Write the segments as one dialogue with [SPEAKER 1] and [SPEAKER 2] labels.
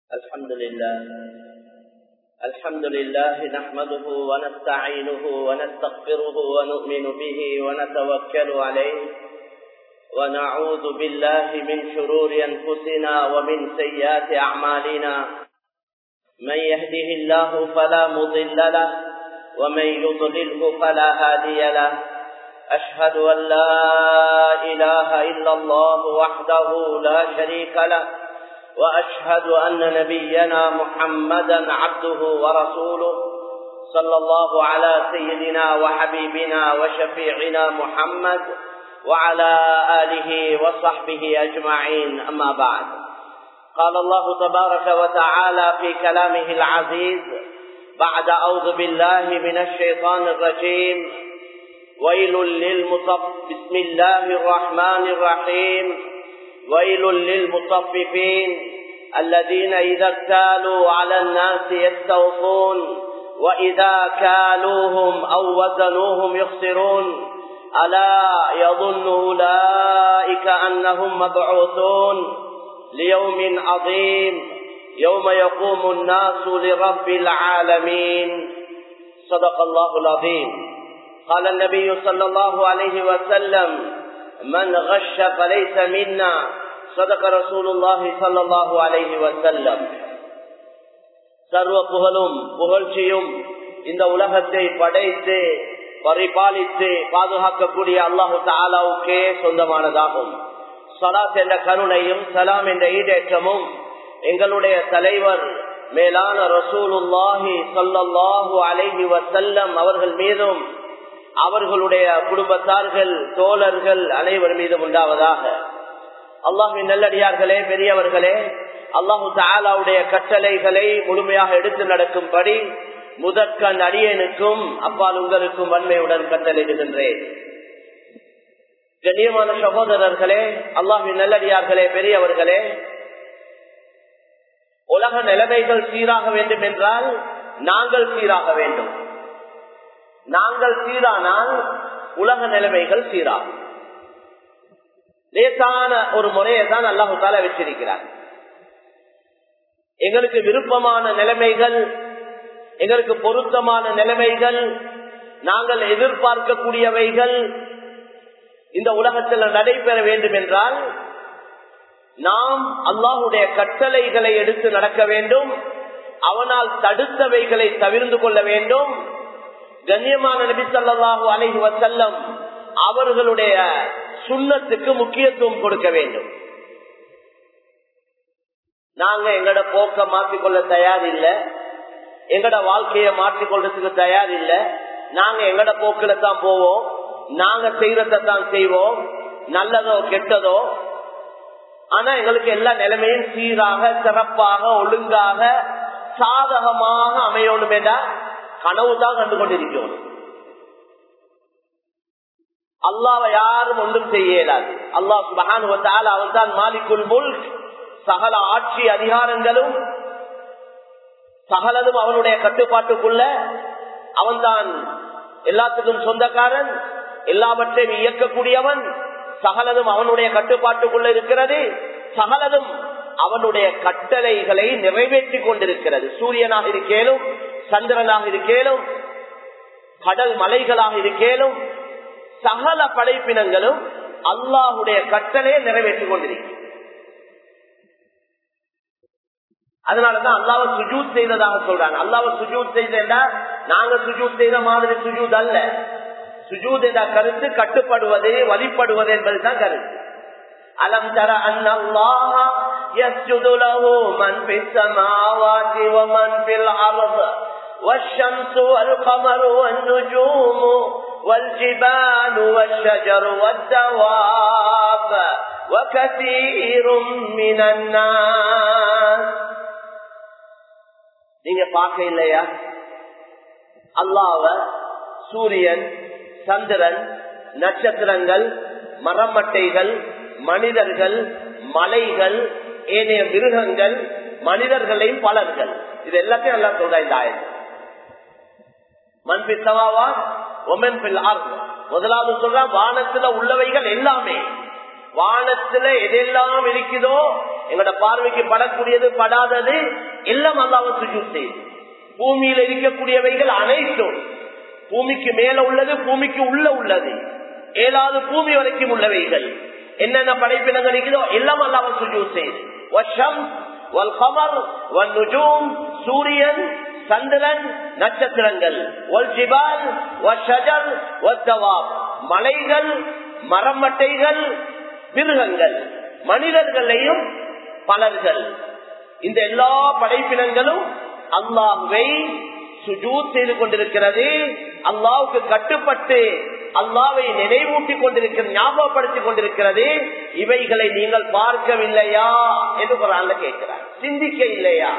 [SPEAKER 1] الحمد لله الحمد لله نحمده ونستعينه ونستغفره ونؤمن به ونتوكل عليه ونعوذ بالله من شرور أنفسنا ومن سيئات أعمالنا من يهده الله فلا مضل له ومن يضلله فلا هادي له أشهد أن لا إله إلا الله وحده لا شريك له وأشهد أن نبينا محمدا عبده ورسوله صلى الله على سيدنا وحبيبنا وشفيعنا محمد وعلى آله وصحبه أجمعين أما بعد قال الله تبارك وتعالى في كلامه العزيز بعد أعوذ بالله من الشيطان الرجيم ويل للمطف بسم الله الرحمن الرحيم ويل للمطففين الذين إذا اكتالوا على الناس يستوفون وإذا كالوهم أو وزنوهم يخسرون ألا يظن أولئك أنهم مبعوثون ليوم عظيم يوم يقوم الناس لرب العالمين صدق الله العظيم قال النبي صلى الله عليه وسلم من غش فليس منا صدق رسول الله صلى الله عليه وسلم சர்வ புகழும் புகழ்ச்சியும் இந்த உலகத்தை படைத்து பரிபாலித்து பாதுகாக்கக்கூடிய அல்லாஹு தாலாவுக்கே சொந்தமானதாகும் சலாத் என்ற கருணையும் சலாம் என்ற ஈடேற்றமும் எங்களுடைய தலைவர் மேலான ரசூலுல்லாஹி சொல்லல்லாஹு அலைஹி வசல்லம் அவர்கள் மீதும் அவர்களுடைய குடும்பத்தார்கள் தோழர்கள் அனைவர் மீதும் உண்டாவதாக அல்லாஹின் நல்லடியார்களே பெரியவர்களே அல்லாஹு தாலாவுடைய கட்டளைகளை முழுமையாக எடுத்து நடக்கும்படி முதற்கண் அடியனுக்கும் அப்பால் உங்களுக்கும் வன்மையுடன் கட்டளையிடுகின்றேன் கண்ணியமான சகோதரர்களே அல்லாஹின் நல்லடியார்களே பெரியவர்களே உலக நிலைமைகள் சீராக வேண்டும் என்றால் நாங்கள் சீராக வேண்டும் நாங்கள் சீரானால் உலக நிலைமைகள் சீராகும் லேசான ஒரு முறையை தான் அல்லாஹு தால வச்சிருக்கிறார் எங்களுக்கு விருப்பமான நிலைமைகள் எங்களுக்கு பொருத்தமான நிலைமைகள் நாங்கள் எதிர்பார்க்கக்கூடியவைகள் இந்த உலகத்தில் நடைபெற வேண்டும் என்றால் நாம் அல்லாஹுடைய கட்டளைகளை எடுத்து நடக்க வேண்டும் அவனால் தடுத்தவைகளை தவிர்ந்து கொள்ள வேண்டும் கண்ணியமான நபி சொல்லாஹு அலைஹி வசல்லம் அவர்களுடைய சுண்ணத்துக்கு முக்கியத்துவம் கொடுக்க வேண்டும் நாங்க எங்கட போக்க மாற்றிக்கொள்ள தயார் இல்ல எங்கட வாழ்க்கைய மாற்றிக்கொள்றதுக்கு தயார் இல்ல நாங்க எங்கட போக்கில தான் போவோம் நாங்க செய்யறதான் செய்வோம் நல்லதோ கெட்டதோ ஆனா எங்களுக்கு எல்லா நிலைமையும் சீராக சிறப்பாக ஒழுங்காக சாதகமாக அமையணும் என்றா கனவு தான் கண்டு கொண்டிருக்கிறோம் அல்லாவை யாரும் ஒன்றும் செய்ய இயலாது அல்லாஹ் மகான் அவன் தான் மாலிக்குல் முல் சகல ஆட்சி அதிகாரங்களும் சகலதும் அவனுடைய கட்டுப்பாட்டுக்குள்ள அவன்தான் எல்லாத்துக்கும் சொந்தக்காரன் எல்லாவற்றையும் இயக்கக்கூடியவன் சகலதும் அவனுடைய கட்டுப்பாட்டுக்குள்ள இருக்கிறது சகலதும் அவனுடைய கட்டளைகளை நிறைவேற்றி கொண்டிருக்கிறது சூரியனாக இருக்கேனும் சந்திரனாக இருக்கேனும் கடல் மலைகளாக இருக்கேனும் சகல படைப்பினங்களும் அல்லாஹுடைய கட்டளையை நிறைவேற்றிக் கொண்டிருக்கிறது அதனாலதான் அல்லாவ சுஜூத் செய்ததாக சொல்றாங்க அல்லாவ சுஜூத் செய்தா நாங்க சுஜூத் செய்த மாதிரி சுஜூத் அல்ல சுஜூத் என்ற கருத்து கட்டுப்படுவது வழிபடுவது என்பதுதான் கருத்து அலம் தர அன்னல்லாஹ يسجد له من في السماوات ومن في الأرض والشمس والقمر والنجوم والجبال والشجر والدواب وكثير من الناس நீங்க பார்க்க இல்லையா அல்லாவ சூரியன் சந்திரன் நட்சத்திரங்கள் மரமட்டைகள் மனிதர்கள் மலைகள் ஏனைய மிருகங்கள் மனிதர்களையும் பலர்கள் இது எல்லாத்தையும் நல்லா சொல்ற இந்த ஆயத்து மண்பில் சவாவா ஒமன் பில் முதலாவது சொல்ற வானத்துல உள்ளவைகள் எல்லாமே வானத்துல எதெல்லாம் இருக்குதோ எங்களோட பார்வைக்கு படக்கூடியது படாதது எல்லாம் அல்லாவ சுஜூத் செய்யுது பூமியில இருக்கக்கூடியவைகள் அனைத்தும் பூமிக்கு மேல உள்ளது பூமிக்கு உள்ள உள்ளது ஏழாவது பூமி வரைக்கும் உள்ளவைகள் என்னென்ன படைப்பினங்கள் இருக்குதோ எல்லாம் அல்லாவ சுஜூத் செய்யுது வஷம் வல்கமர் வன்னுஜூம் சூரியன் சந்திரன் நட்சத்திரங்கள் வல்ஜிபால் வஷஜர் வத்தவாப் மலைகள் மரமட்டைகள் மிருகங்கள் மனிதர்களையும் பலர்கள் இந்த எல்லா படைப்பினங்களும் அல்லாஹுவை சுஜூத் செய்து கொண்டிருக்கிறது அல்லாவுக்கு கட்டுப்பட்டு அல்லாவை நினைவூட்டிக் கொண்டிருக்கிறது ஞாபகப்படுத்திக் கொண்டிருக்கிறது இவைகளை நீங்கள் பார்க்கவில்லையா என்று குரான்ல கேட்கிறார் சிந்திக்க இல்லையா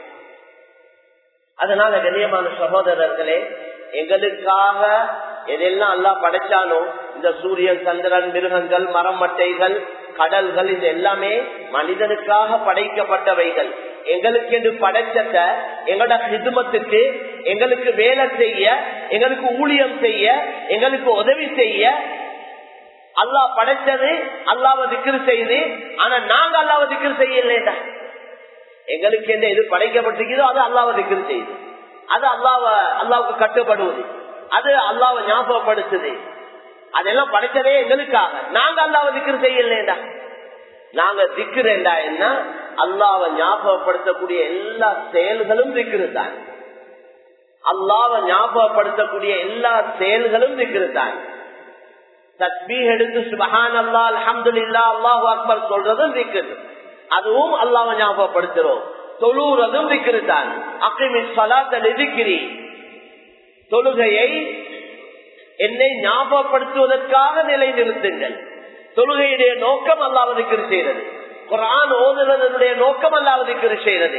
[SPEAKER 1] அதனால கண்ணியமான சகோதரர்களே எங்களுக்காக எதெல்லாம் அல்லா படைச்சானோ இந்த சூரியன் சந்திரன் மிருகங்கள் மரம் மட்டைகள் கடல்கள் இது எல்லாமே மனிதனுக்காக படைக்கப்பட்டவைகள் எங்களுக்கு என்று படைச்சத எங்களோட ஹிதுமத்துக்கு எங்களுக்கு வேலை செய்ய எங்களுக்கு ஊழியம் செய்ய எங்களுக்கு உதவி செய்ய அல்லாஹ் படைச்சது அல்லாவை திக்ரு செய்து ஆனா நாங்க அல்லாவை திக்ரு செய்யலேடா எங்களுக்கு என்ன எது படைக்கப்பட்டிருக்கிறதோ அது அல்லாவை திக்ரு செய்யுது அது அல்லாவ அல்லாவுக்கு கட்டுப்படுவது அது அல்லாவை ஞாபகப்படுத்துது அதெல்லாம் படைச்சதே எங்களுக்காக நாங்க அல்லாவை திக்ரு செய்யலேடா நாங்க திக்குறேண்டா என்ன அல்லாவை ஞாபகப்படுத்தக்கூடிய எல்லா செயல்களும் திக்ரு தான் அல்லாவை ஞாபகப்படுத்தக்கூடிய எல்லா செயல்களும் திக்ரு தான் தஸ்பீ எடுத்து சுபஹான் அல்லா அலமது இல்லா அல்லாஹு அக்பர் சொல்றதும் திக்குது அதுவும் அல்லாவை ஞாபகப்படுத்துறோம் தொழுறதும் திக்ரு தான் அக்கிமி சலாத்தல் எதிக்கிறி தொழுகையை என்னை ஞாபகப்படுத்துவதற்காக நிலைநிறுத்துங்கள் தொழுகையுடைய நோக்கம் அல்லாவது திக்ரு செய்யறது குரான் ஓதுனதனுடைய நோக்கம் அல்லாவது திக்ரு செய்யறது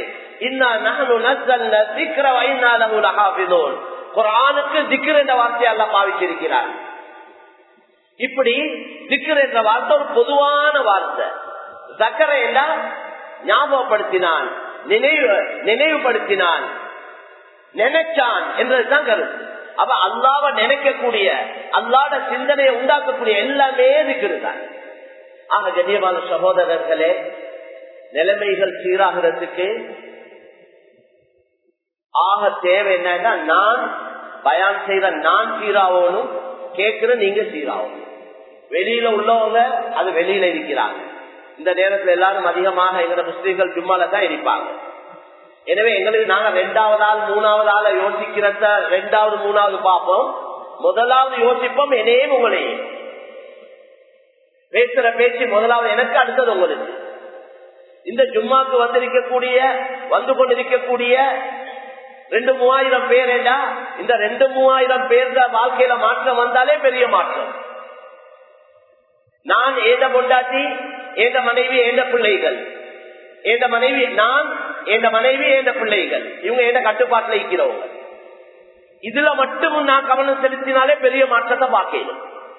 [SPEAKER 1] குரானுக்கு திக்ர் என்ற வார்த்தையை அல்ல பாவிச்சிருக்கிறார் இப்படி திக்ர் என்ற வார்த்தை ஒரு பொதுவான வார்த்தை சக்கரை எல்லாம் ஞாபகப்படுத்தினான் நினைவு நினைவுபடுத்தினான் நினைச்சான் என்றதுதான் கருத்து அப்ப அல்லாவ நினைக்கக்கூடிய அல்லாட சிந்தனையை உண்டாக்கக்கூடிய எல்லாமே இருக்கிறான் ஆக கண்ணியமான சகோதரர்களே நிலைமைகள் சீராகிறதுக்கு ஆக தேவை என்னன்னா நான் பயான் செய்யற நான் சீராகணும் கேட்கிற நீங்க சீராகணும் வெளியில உள்ளவங்க அது வெளியில இருக்கிறாங்க இந்த நேரத்துல எல்லாரும் அதிகமாக எங்களோட முஸ்லீம்கள் ஜும்மால தான் இருப்பாங்க எனவே எங்களுக்கு நாங்க ரெண்டாவது ஆள் மூணாவது ஆள யோசிக்கிறத ரெண்டாவது மூணாவது பார்ப்போம் முதலாவது யோசிப்போம் என்னே உங்களே பேசுற பேச்சு முதலாவது எனக்கு அடுத்தது உங்களுக்கு இந்த ஜும்மாக்கு வந்திருக்கக்கூடிய வந்து கொண்டிருக்கக்கூடிய ரெண்டு மூவாயிரம் பேர் ஏண்டா இந்த ரெண்டு மூவாயிரம் பேர் வாழ்க்கையில மாற்றம் வந்தாலே பெரிய மாற்றம் நான் ஏந்த பொண்டாட்டி ஏந்த மனைவி ஏந்த பிள்ளைகள் ஏந்த மனைவி நான் எந்த மனைவி எந்த பிள்ளைகள் இவங்க எந்த கட்டுப்பாட்டுல இருக்கிறவங்க இதுல மட்டும் நான் கவனம் செலுத்தினாலே பெரிய மாற்றத்தை பார்க்கணும்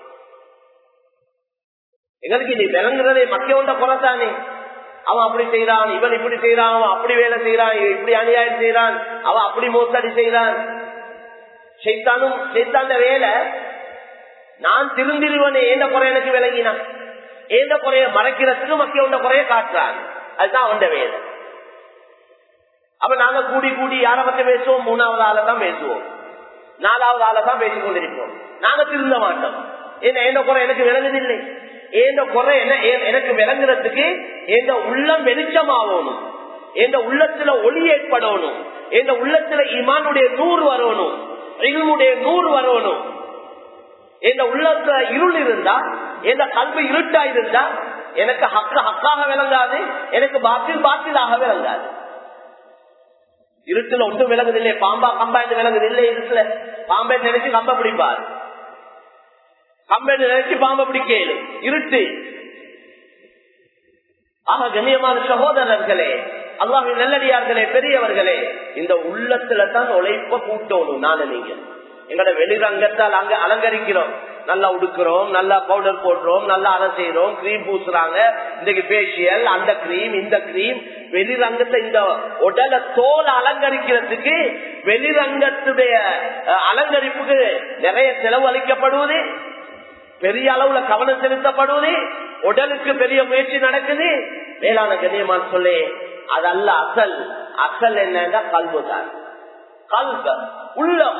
[SPEAKER 1] எங்களுக்கு நீ விளங்குறதே மக்கியவண்ட குறைத்தானே அவன் அப்படி செய்யறான் இவன் இப்படி செய்யறான் அவன் அப்படி வேலை செய்யறான் இப்படி அநியாயம் செய்யறான் அவன் அப்படி மோசடி செய்யறான் செய்தானும் செய்தாந்த வேலை நான் திருந்திருவனே ஏந்த குறை எனக்கு விளங்கினான் ஏந்த குறைய மறைக்கிறதுக்கு மக்கியவண்ட குறைய காட்டுறான் அதுதான் அவன் வேலை அப்ப நாங்க கூடி கூடி யார பத்தி பேசுவோம் மூணாவது ஆளை தான் பேசுவோம் நாலாவது ஆளை தான் பேசிக் கொண்டிருப்போம் நாங்க திருந்த மாட்டோம் என்ன எந்த குறை எனக்கு விளங்குதில்லை ஏந்த குறை என்ன எனக்கு விளங்குறதுக்கு எந்த உள்ளம் வெளிச்சமாகணும் எந்த உள்ளத்துல ஒளி ஏற்படணும் எந்த உள்ளத்துல இமானுடைய நூறு வரணும் இருளுடைய நூறு வரணும் எந்த உள்ளத்துல இருள் இருந்தா எந்த கல்வி இருட்டா இருந்தா எனக்கு ஹக்க ஹக்காக விளங்காது எனக்கு பாத்தில் பாத்திலாக விளங்காது இருட்டுல ஒன்றும் விளங்குது இல்லையே பாம்பா கம்பா என்று விளங்குது இல்லை இருட்டுல பாம்பை நினைச்சு கம்ப பிடிப்பார் கம்பை நினைச்சு பாம்பை பிடிக்கல இருட்டு ஆக கண்ணியமான சகோதரர்களே அல்லாஹின் நல்லடியார்களே பெரியவர்களே இந்த உள்ளத்துல தான் உழைப்ப கூட்டணும் நானு நீங்க எங்கட வெளிரங்கத்தால் அங்க அலங்கரிக்கிறோம் நல்லா உடுக்கிறோம் நல்லா பவுடர் போடுறோம் நல்லா அதை செய்யறோம் கிரீம் பூசுறாங்க இன்னைக்கு பேசியல் அந்த கிரீம் இந்த கிரீம் வெளிரங்கத்தை இந்த உடலை தோல் அலங்கரிக்கிறதுக்கு வெளிரங்கத்துடைய அலங்கரிப்புக்கு நிறைய செலவு அளிக்கப்படுவது பெரிய அளவுல கவனம் செலுத்தப்படுவது உடலுக்கு பெரிய முயற்சி நடக்குது மேலான கண்ணியமான் சொல்லி அதல்ல அசல் அசல் என்னன்னா கல்வு தான் கல்வ உள்ளம்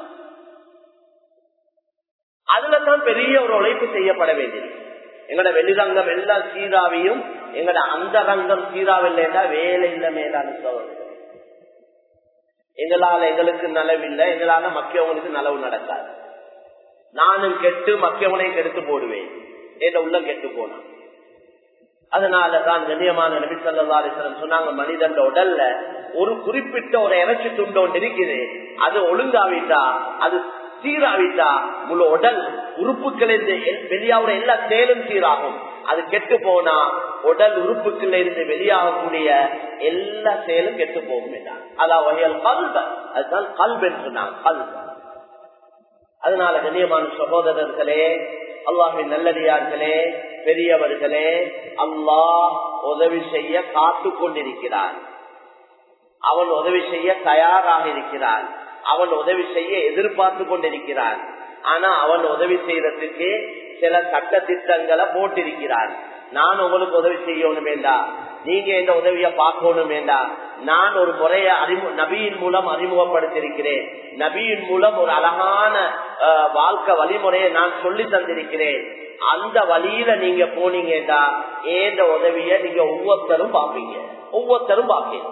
[SPEAKER 1] அதுலதான் பெரிய ஒரு உழைப்பு செய்யப்பட வேண்டியது எங்கட வெளிரங்கம் எல்லாம் சீராவியும் எங்கட அந்த ரங்கம் சீராவில்லைன்னா வேலை இல்லை மேலான சோதனை எங்களால எங்களுக்கு நலவில்லை எங்களால மக்கியவங்களுக்கு நலவு நடக்காது நானும் கெட்டு மக்கியவனையும் கெடுத்து போடுவேன் என் உள்ளம் கெட்டு போனான் அதனாலதான் கண்ணியமான நபி சொல்லி சொன்னாங்க மனிதன் உடல்ல ஒரு குறிப்பிட்ட ஒரு இறைச்சி துண்டு ஒன்று இருக்குது அது ஒழுங்காவிட்டா அது சீராவிட்டா முழு உடல் உறுப்புகள் வெளியாகிற எல்லா செயலும் சீராகும் அது கெட்டு போனா உடல் உறுப்புகள் இருந்து வெளியாகக்கூடிய எல்லா செயலும் கெட்டு போகும் என்றான் அதான் வகையல் கல்வ அதுதான் கல்வென்று சொன்னாங்க கல்வ அதனால கண்ணியமான சகோதரர்களே அல்லாஹின் நல்லடியார்களே பெரியவர்களே அல்லாஹ் உதவி செய்ய காத்து கொண்டிருக்கிறார் அவன் உதவி செய்ய தயாராக இருக்கிறான் அவன் உதவி செய்ய எதிர்பார்த்து கொண்டிருக்கிறான் ஆனா அவன் உதவி செய்யறதுக்கு சில சட்ட திட்டங்களை போட்டிருக்கிறான் நான் உங்களுக்கு உதவி செய்யணும் வேண்டாம் நீங்க இந்த உதவிய பார்க்கணும் வேண்டாம் நான் ஒரு முறைய அறிமு நபியின் மூலம் அறிமுகப்படுத்திருக்கிறேன் நபியின் மூலம் ஒரு அழகான வாழ்க்கை வழிமுறையை நான் சொல்லி தந்திருக்கிறேன் அந்த வழியில நீங்க போனீங்கன்னா ஏந்த உதவிய நீங்க ஒவ்வொருத்தரும் பார்ப்பீங்க ஒவ்வொருத்தரும் பார்ப்பீங்க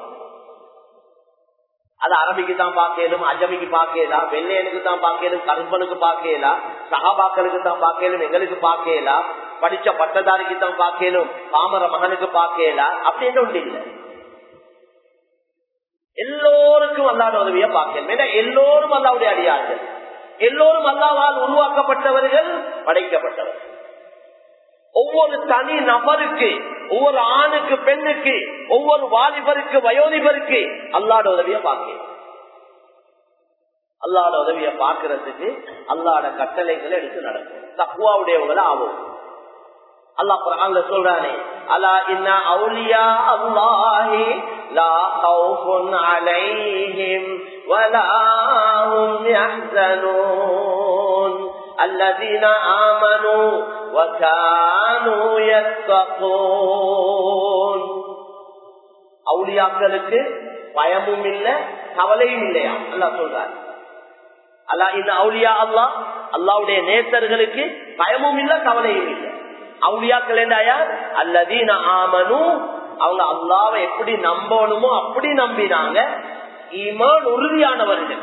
[SPEAKER 1] அது அரபிக்கு தான் பார்க்கலும் அஜமிக்கு பார்க்கலாம் வெள்ளையனுக்கு தான் பார்க்கலும் கருப்பனுக்கு பார்க்கலாம் சகாபாக்களுக்கு தான் பார்க்கலும் எங்களுக்கு பார்க்கலாம் படிச்ச பட்டதாரிக்கு தான் பார்க்கலும் பாமர மகனுக்கு பார்க்கலாம் அப்படின்னு ஒன்று இல்லை எல்லோருக்கும் அல்லாத உதவியை பார்க்கணும் ஏன்னா எல்லோரும் அல்லாவுடைய அடியார்கள் எல்லோரும் அல்லாவால் உருவாக்கப்பட்டவர்கள் படைக்கப்பட்டவர்கள் ஒவ்வொரு தனி நபருக்கு ஒவ்வொரு ஆணுக்கு பெண்ணுக்கு ஒவ்வொரு வாலிபருக்கு வயோதிபருக்கு அல்லாட உதவிய பார்க்க அல்லாட உதவிய பாக்குறதுக்கு அல்லாட கட்டளைகளை எடுத்து நடக்கும் தக்குவாவுடையவங்களை ஆகும் அல்லாஹ் குரான்ல சொல்றானே அலா இன்ன அவுலியா அல்லாஹி லா கௌஃபுன் அலைஹிம் வலா ஹும் யஹ்சனூன் الذين آمنوا وكانوا يتقون அவுளியாக்களுக்கு பயமும் இல்ல கவலையும் இல்லையா அல்லா சொல்றாரு அல்லா இந்த அவுளியா அல்லா அல்லாவுடைய நேசர்களுக்கு பயமும் இல்ல கவலையும் இல்ல அவுளியாக்கள் என்றாயா அல்லதீன ஆமனு அவங்க அல்லாவை எப்படி நம்பணுமோ அப்படி நம்பினாங்க ஈமான் உறுதியானவர்கள்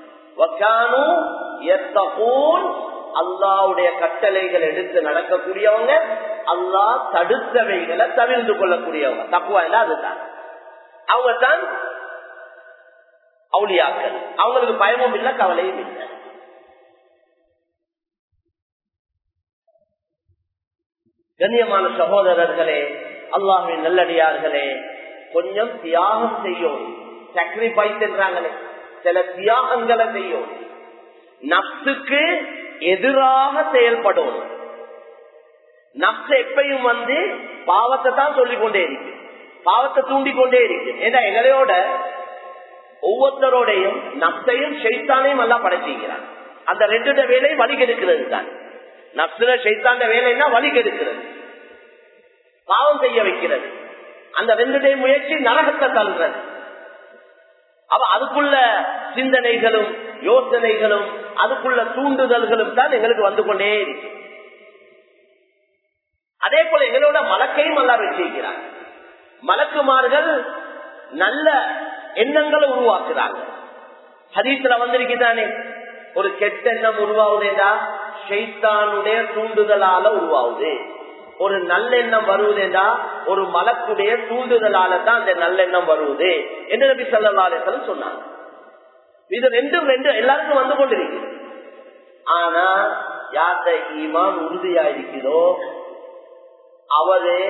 [SPEAKER 1] அல்லாவுடைய கட்டளைகள் எடுத்து நடக்கக்கூடியவங்க அல்லாஹ் தடுத்தவைகளை தவிர்த்து கொள்ளக்கூடியவங்க தப்புவா இல்ல அதுதான் அவங்க தான் அவுளியாக்கள் அவங்களுக்கு பயமும் இல்லை கவலையும் இல்லை கண்ணியமான சகோதரர்களே அல்லாஹின் நல்லடியார்களே கொஞ்சம் தியாகம் செய்யும் சாக்ரிஃபைஸ் என்றாங்களே சில தியாகங்களை செய்யும் நப்சுக்கு எதிராக செயல்படும் நப்சு எப்பயும் வந்து பாவத்தை தான் சொல்லிக் கொண்டே இருக்கு பாவத்தை தூண்டிக் கொண்டே இருக்கு ஏன்னா எங்களையோட ஒவ்வொருத்தரோடையும் நப்சையும் ஷெய்தானையும் எல்லாம் படைச்சிக்கிறான் அந்த ரெண்டு வேலை வழி கெடுக்கிறது தான் நப்சுல ஷெய்தாண்ட வேலைன்னா வழி கெடுக்கிறது பாவம் செய்ய வைக்கிறது அந்த ரெண்டு முயற்சி நரகத்தை தள்ளுறது அவ அதுக்குள்ள சிந்தனைகளும் யோசனைகளும் அதுக்குள்ள தூண்டுதல்களும் தான் எங்களுக்கு வந்து கொண்டே இருக்கு அதே போல எங்களோட மலக்கையும் நல்லா வச்சிருக்கிறாங்க மலக்குமார்கள் நல்ல எண்ணங்களை உருவாக்குறாங்க ஹதீஸ்ல வந்திருக்குதானே ஒரு கெட்ட எண்ணம் உருவாகுதேடா ஷெய்தானுடைய தூண்டுதலால உருவாகுது ஒரு நல்லெண்ணம் வருவதேடா ஒரு மலக்குடைய தூண்டுதலால தான் அந்த நல்லெண்ணம் வருவது என்று நபி சொல்லலாம் சொன்னாங்க இது ரெண்டும் ரெண்டு எல்லாருக்கும் வந்து கொண்டிருக்கு ஆனா யார்கிட்ட ஈமான் உறுதியா இருக்கிறதோ அவரு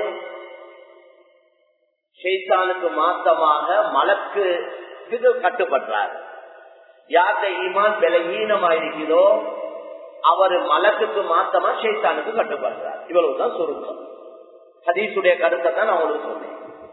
[SPEAKER 1] ஷெய்தானுக்கு மாத்தமாக மலக்கு இது கட்டுப்படுறார் யார்கிட்ட ஈமான் விலகீனமா இருக்கிறதோ அவர் மலக்குக்கு மாத்தமா ஷெய்தானுக்கு கட்டுப்படுறார் இவ்வளவுதான் சுருக்கம் ஹதீசுடைய கருத்தை தான் நான் உங்களுக்கு சொன்னேன்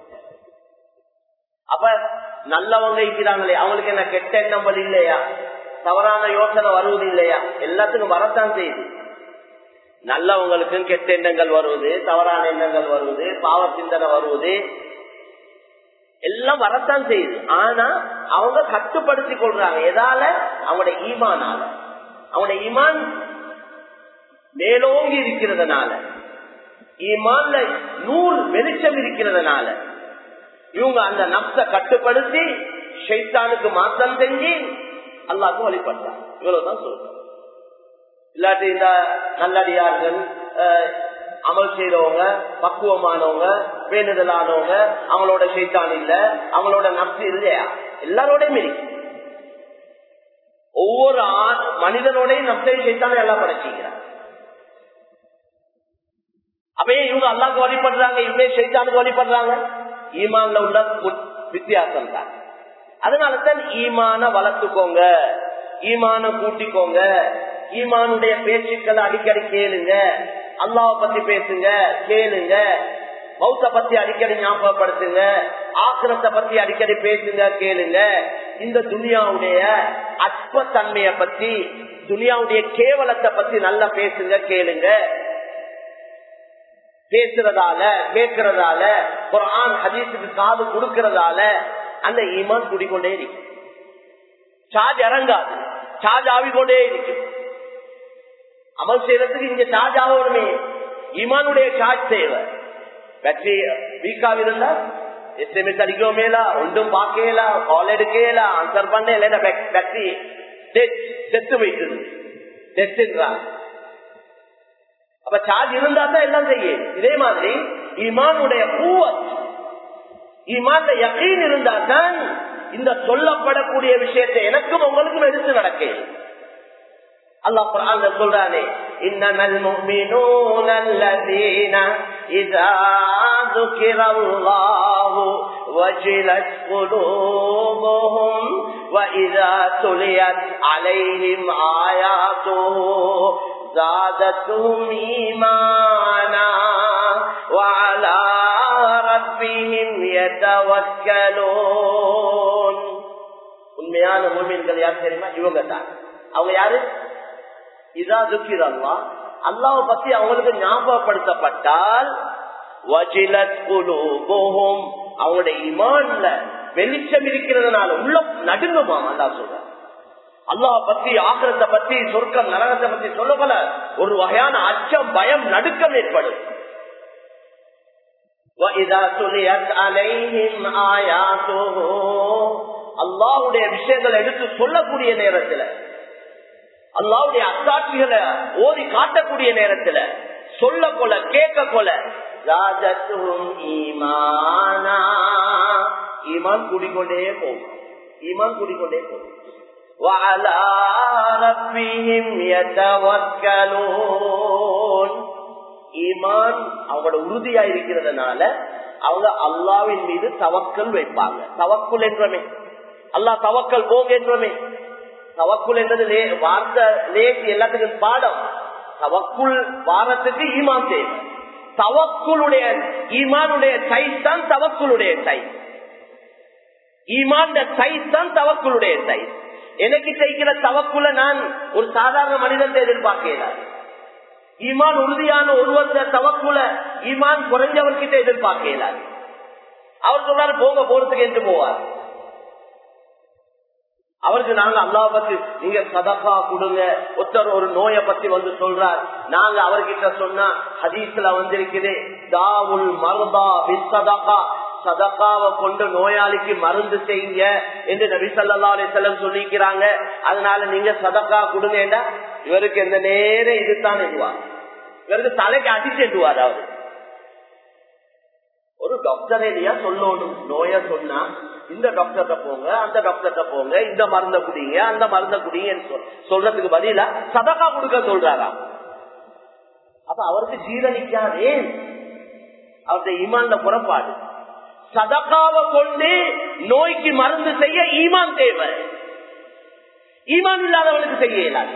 [SPEAKER 1] அப்ப நல்லவங்க இருக்கிறாங்களே அவங்களுக்கு என்ன கெட்ட எண்ணம் இல்லையா தவறான யோசனை வருவது இல்லையா எல்லாத்துக்கும் வரத்தான் செய்யுது நல்லவங்களுக்கும் கெட்ட எண்ணங்கள் வருவது தவறான எண்ணங்கள் வருவது பாவ சிந்தனை வருவது எல்லாம் வரத்தான் செய்யுது ஆனா அவங்க கட்டுப்படுத்தி கொள்றாங்க எதால அவங்களுடைய ஈமானால அவங்களுடைய ஈமான் மேலோங்கி இருக்கிறதுனால ஈமான்ல நூல் வெளிச்சம் இருக்கிறதுனால இவங்க அந்த நப்ச கட்டுப்படுத்தி ஷைத்தானுக்கு மாற்றம் செஞ்சு அல்லாக்கும் வழிபடுறாங்க இவ்வளவுதான் சொல்றேன் இல்லாட்டி இந்த நல்லடியார்கள் அமல் செய்யறவங்க பக்குவமானவங்க வேண்டுதலானவங்க அவங்களோட சைத்தான் இல்ல அவங்களோட நப்சு இல்லையா எல்லாரோடையும் இருக்கு ஒவ்வொரு மனிதனோடையும் நப்சை சைத்தான எல்லாம் படைச்சிக்கிறாங்க அப்பயே இவங்க அல்லாக்கு வழிபடுறாங்க இவங்க சைத்தானுக்கு வழிபடுறாங்க ஈமான்ல உள்ள வித்தியாசம் தான் அதனாலதான் ஈமான வளர்த்துக்கோங்க ஈமான கூட்டிக்கோங்க ஈமானுடைய பேச்சுக்களை அடிக்கடி கேளுங்க அல்லாவை பத்தி பேசுங்க கேளுங்க பௌத்த பத்தி அடிக்கடி ஞாபகப்படுத்துங்க ஆக்கிரத்தை பத்தி அடிக்கடி பேசுங்க கேளுங்க இந்த துனியாவுடைய அற்பத்தன்மைய பத்தி துனியாவுடைய கேவலத்தை பத்தி நல்லா பேசுங்க கேளுங்க பேசுறதால கேட்கறதால குரான் ஹதீஸுக்கு காது கொடுக்கறதால அந்த ஈமான் குடிக்கொண்டே இருக்கு சார்ஜ் இறங்காது சார்ஜ் ஆவிக்கொண்டே இருக்கு அமல் செய்யறதுக்கு இங்க சார்ஜ் ஆகணுமே ஈமானுடைய சார்ஜ் தேவை பேட்டரி வீக்காக இருந்தா எஸ்எம்எஸ் அடிக்கவுமேலா ஒன்றும் பார்க்கலா கால் எடுக்கலா ஆன்சர் பண்ண இல்லைன்னா பேட்டரி செத்து வைக்குது டெஸ்ட்ன்றாங்க அப்ப சார்ஜ் இருந்தா தான் எல்லாம் செய்யும் இதே மாதிரி ஈமானுடைய பூவத் ஈமான்ல யக்கீன் இருந்தா தான் இந்த சொல்லப்படக்கூடிய விஷயத்தை எனக்கும் உங்களுக்கும் எடுத்து நடக்கேன் அல்லாஹ் குர்ஆன்ல சொல்றானே இன்னமல் முஃமினூன அல்லதீன இதா ذكرallahu وجلت قلوبهم واذا تليت عليهم آياته زادتهم ايمانا وعلى ربهم يتوكلون உண்மையான மூமின்கள் யார் தெரியுமா இவங்க தான் அவங்க யாரு இதா துக்கிரல்லா அல்லாவை பத்தி அவங்களுக்கு ஞாபகப்படுத்தப்பட்டால் அவங்களுடைய இமான்ல வெளிச்சம் இருக்கிறதுனால உள்ள நடுங்குமா அல்லா சொல்ற அல்லாஹ் பத்தி ஆக்கிரத்தை பத்தி சொர்க்கம் நரகத்தை பத்தி சொல்ல போல ஒரு வகையான அச்சம் பயம் நடுக்கம் ஏற்படும் அல்லாவுடைய விஷயங்களை எடுத்து சொல்லக்கூடிய நேரத்துல அல்லாவுடைய அத்தாட்சிகளை ஓதி காட்டக்கூடிய நேரத்துல சொல்ல கொல கேட்க கொல ராஜத்துவம் ஈமானா ஈமான் கூடிக்கொண்டே போகும் ஈமான் கூடிக்கொண்டே போகும் وعلى ربهم يتوكلون ஈமான் அவங்களோட உறுதியா இருக்கிறதுனால அவங்க அல்லாவின் மீது தவக்கல் வைப்பாங்க தவக்குல் என்றமே அல்லாஹ் தவக்கல் போங்க என்றமே தவக்குல் என்றது வார்த்தை லேசி எல்லாத்துக்கும் பாடம் தவக்குள் வாரத்துக்கு ஈமான் தேவை தவக்குளுடைய ஈமானுடைய சைஸ் தான் தவக்குளுடைய சைஸ் ஈமான் சைஸ் தான் தவக்குளுடைய சைஸ் எனக்கு செய்கிற தவக்குல நான் ஒரு சாதாரண மனிதன் எதிர்பார்க்கிறார் ஈமான் உறுதியான ஒருவர் தவக்குல ஈமான் குறைஞ்சவர்கிட்ட எதிர்பார்க்கிறார் அவர் சொல்றாரு போங்க போறதுக்கு என்று போவார் அவருக்கு நாங்க அல்லாஹ் பத்தி நீங்க சதக்கா கொடுங்க ஒருத்தர் ஒரு நோயை பத்தி வந்து சொல்றார் நாங்க அவர்கிட்ட சொன்னா ஹதீஸ்ல வந்திருக்குது தாவுல் மருதா விசதகா சதக்காவை கொண்டு நோயாளிக்கு மருந்து செய்யுங்க என்று நபி சல்லா அலிசல்லம் சொல்லிக்கிறாங்க அதனால நீங்க சதக்கா கொடுங்க இவருக்கு எந்த நேரம் இதுதான் எதுவா இவருக்கு தலைக்கு அடிச்சு எட்டுவார் அவரு ஒரு டாக்டர் இல்லையா சொல்லணும் நோய சொன்னா இந்த டாக்டர்கிட்ட போங்க அந்த டாக்டர்கிட்ட போங்க இந்த மருந்த குடிங்க அந்த மருந்த குடிங்க சொல்றதுக்கு பதிலா சதக்கா கொடுக்க சொல்றாரா அப்ப அவருக்கு ஜீரணிக்காதே அவருடைய ஈமான்ல புறப்பாடு சதக்காவை கொண்டு நோய்க்கு மருந்து செய்ய ஈமான் தேவை ஈமான் இல்லாதவனுக்கு செய்ய இயலாது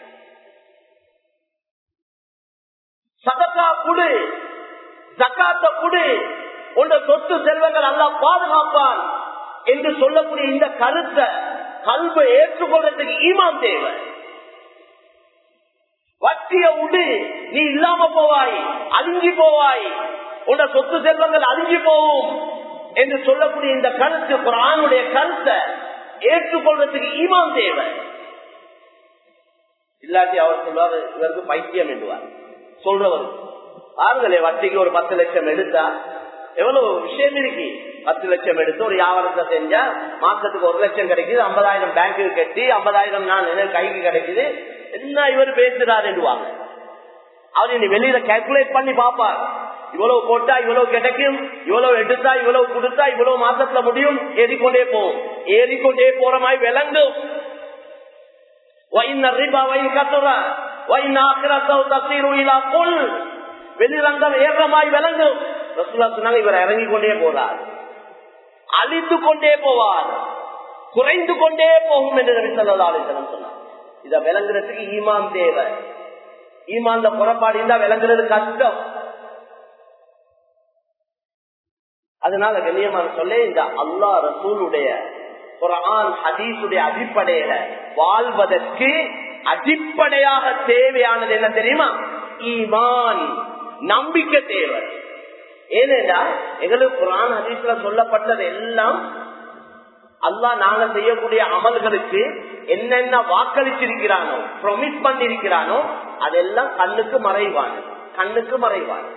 [SPEAKER 1] சதக்கா குடு சக்காத்த குடு உன்ற சொத்து செல்வங்கள் எல்லாம் பாதுகாப்பான் என்று சொல்லக்கூடிய இந்த கருத்தை கல்வை ஏற்றுக்கொள்றதுக்கு ஈமான் தேவை வட்டிய உடு நீ இல்லாம போவாய் அழிஞ்சி போவாய் உன்ட சொத்து செல்வங்கள் அழிஞ்சி போகும் என்று சொல்லக்கூடிய இந்த கருத்து குரானுடைய கருத்தை ஏற்றுக்கொள்றதுக்கு ஈமான் தேவை இல்லாட்டி அவர் சொல்வார் இவருக்கு பைத்தியம் என்றுவார் சொல்றவர் பாருங்களே வட்டிக்கு ஒரு பத்து லட்சம் எடுத்தா எவ்வளவு விஷயம் இருக்கு பத்து லட்சம் எடுத்து ஒரு வியாபாரத்தை செஞ்சா மாசத்துக்கு ஒரு லட்சம் கிடைக்குது ஐம்பதாயிரம் பேங்க்கு கட்டி ஐம்பதாயிரம் நான் எனக்கு கைக்கு கிடைக்குது என்ன இவர் பேசுறாரு என்றுவாங்க அவர் இனி வெளியில கால்குலேட் பண்ணி பாப்பார் இவ்வளவு போட்டா இவ்வளவு கிடைக்கும் இவ்வளவு எடுத்தா இவ்வளவு கொடுத்தா இவ்வளவு மாசத்துல முடியும் ஏறிக்கொண்டே போகும் ஏறிக்கொண்டே போற மாதிரி விளங்கும் வெளிரங்கம் ஏற்றமாய் விளங்கும் சொன்னாங்க இவர் இறங்கி கொண்டே போறார் அழித்து கொண்டே போவார் குறைந்து கொண்டே போகும் என்று நபி சொல்லா அலிசனம் சொன்னார் இத விளங்குறதுக்கு ஈமான் தேவை ஈமான்ல புறப்பாடு இருந்தா விளங்குறது கஷ்டம் அதனால கண்ணியமான சொல்ல இந்த அல்லா ரசூலுடைய குரான் ஹதீசுடைய அடிப்படையில வாழ்வதற்கு அடிப்படையாக தேவையானது என்ன தெரியுமா ஈமான் நம்பிக்கை தேவை ஏனென்றா எங்களுக்கு குரான் ஹதீஸ்ல சொல்லப்பட்டது எல்லாம் அல்லா நாங்க செய்யக்கூடிய அமல்களுக்கு என்னென்ன வாக்களிச்சிருக்கிறானோ ப்ரொமிஸ் பண்ணிருக்கிறானோ அதெல்லாம் கண்ணுக்கு மறைவானது கண்ணுக்கு மறைவானது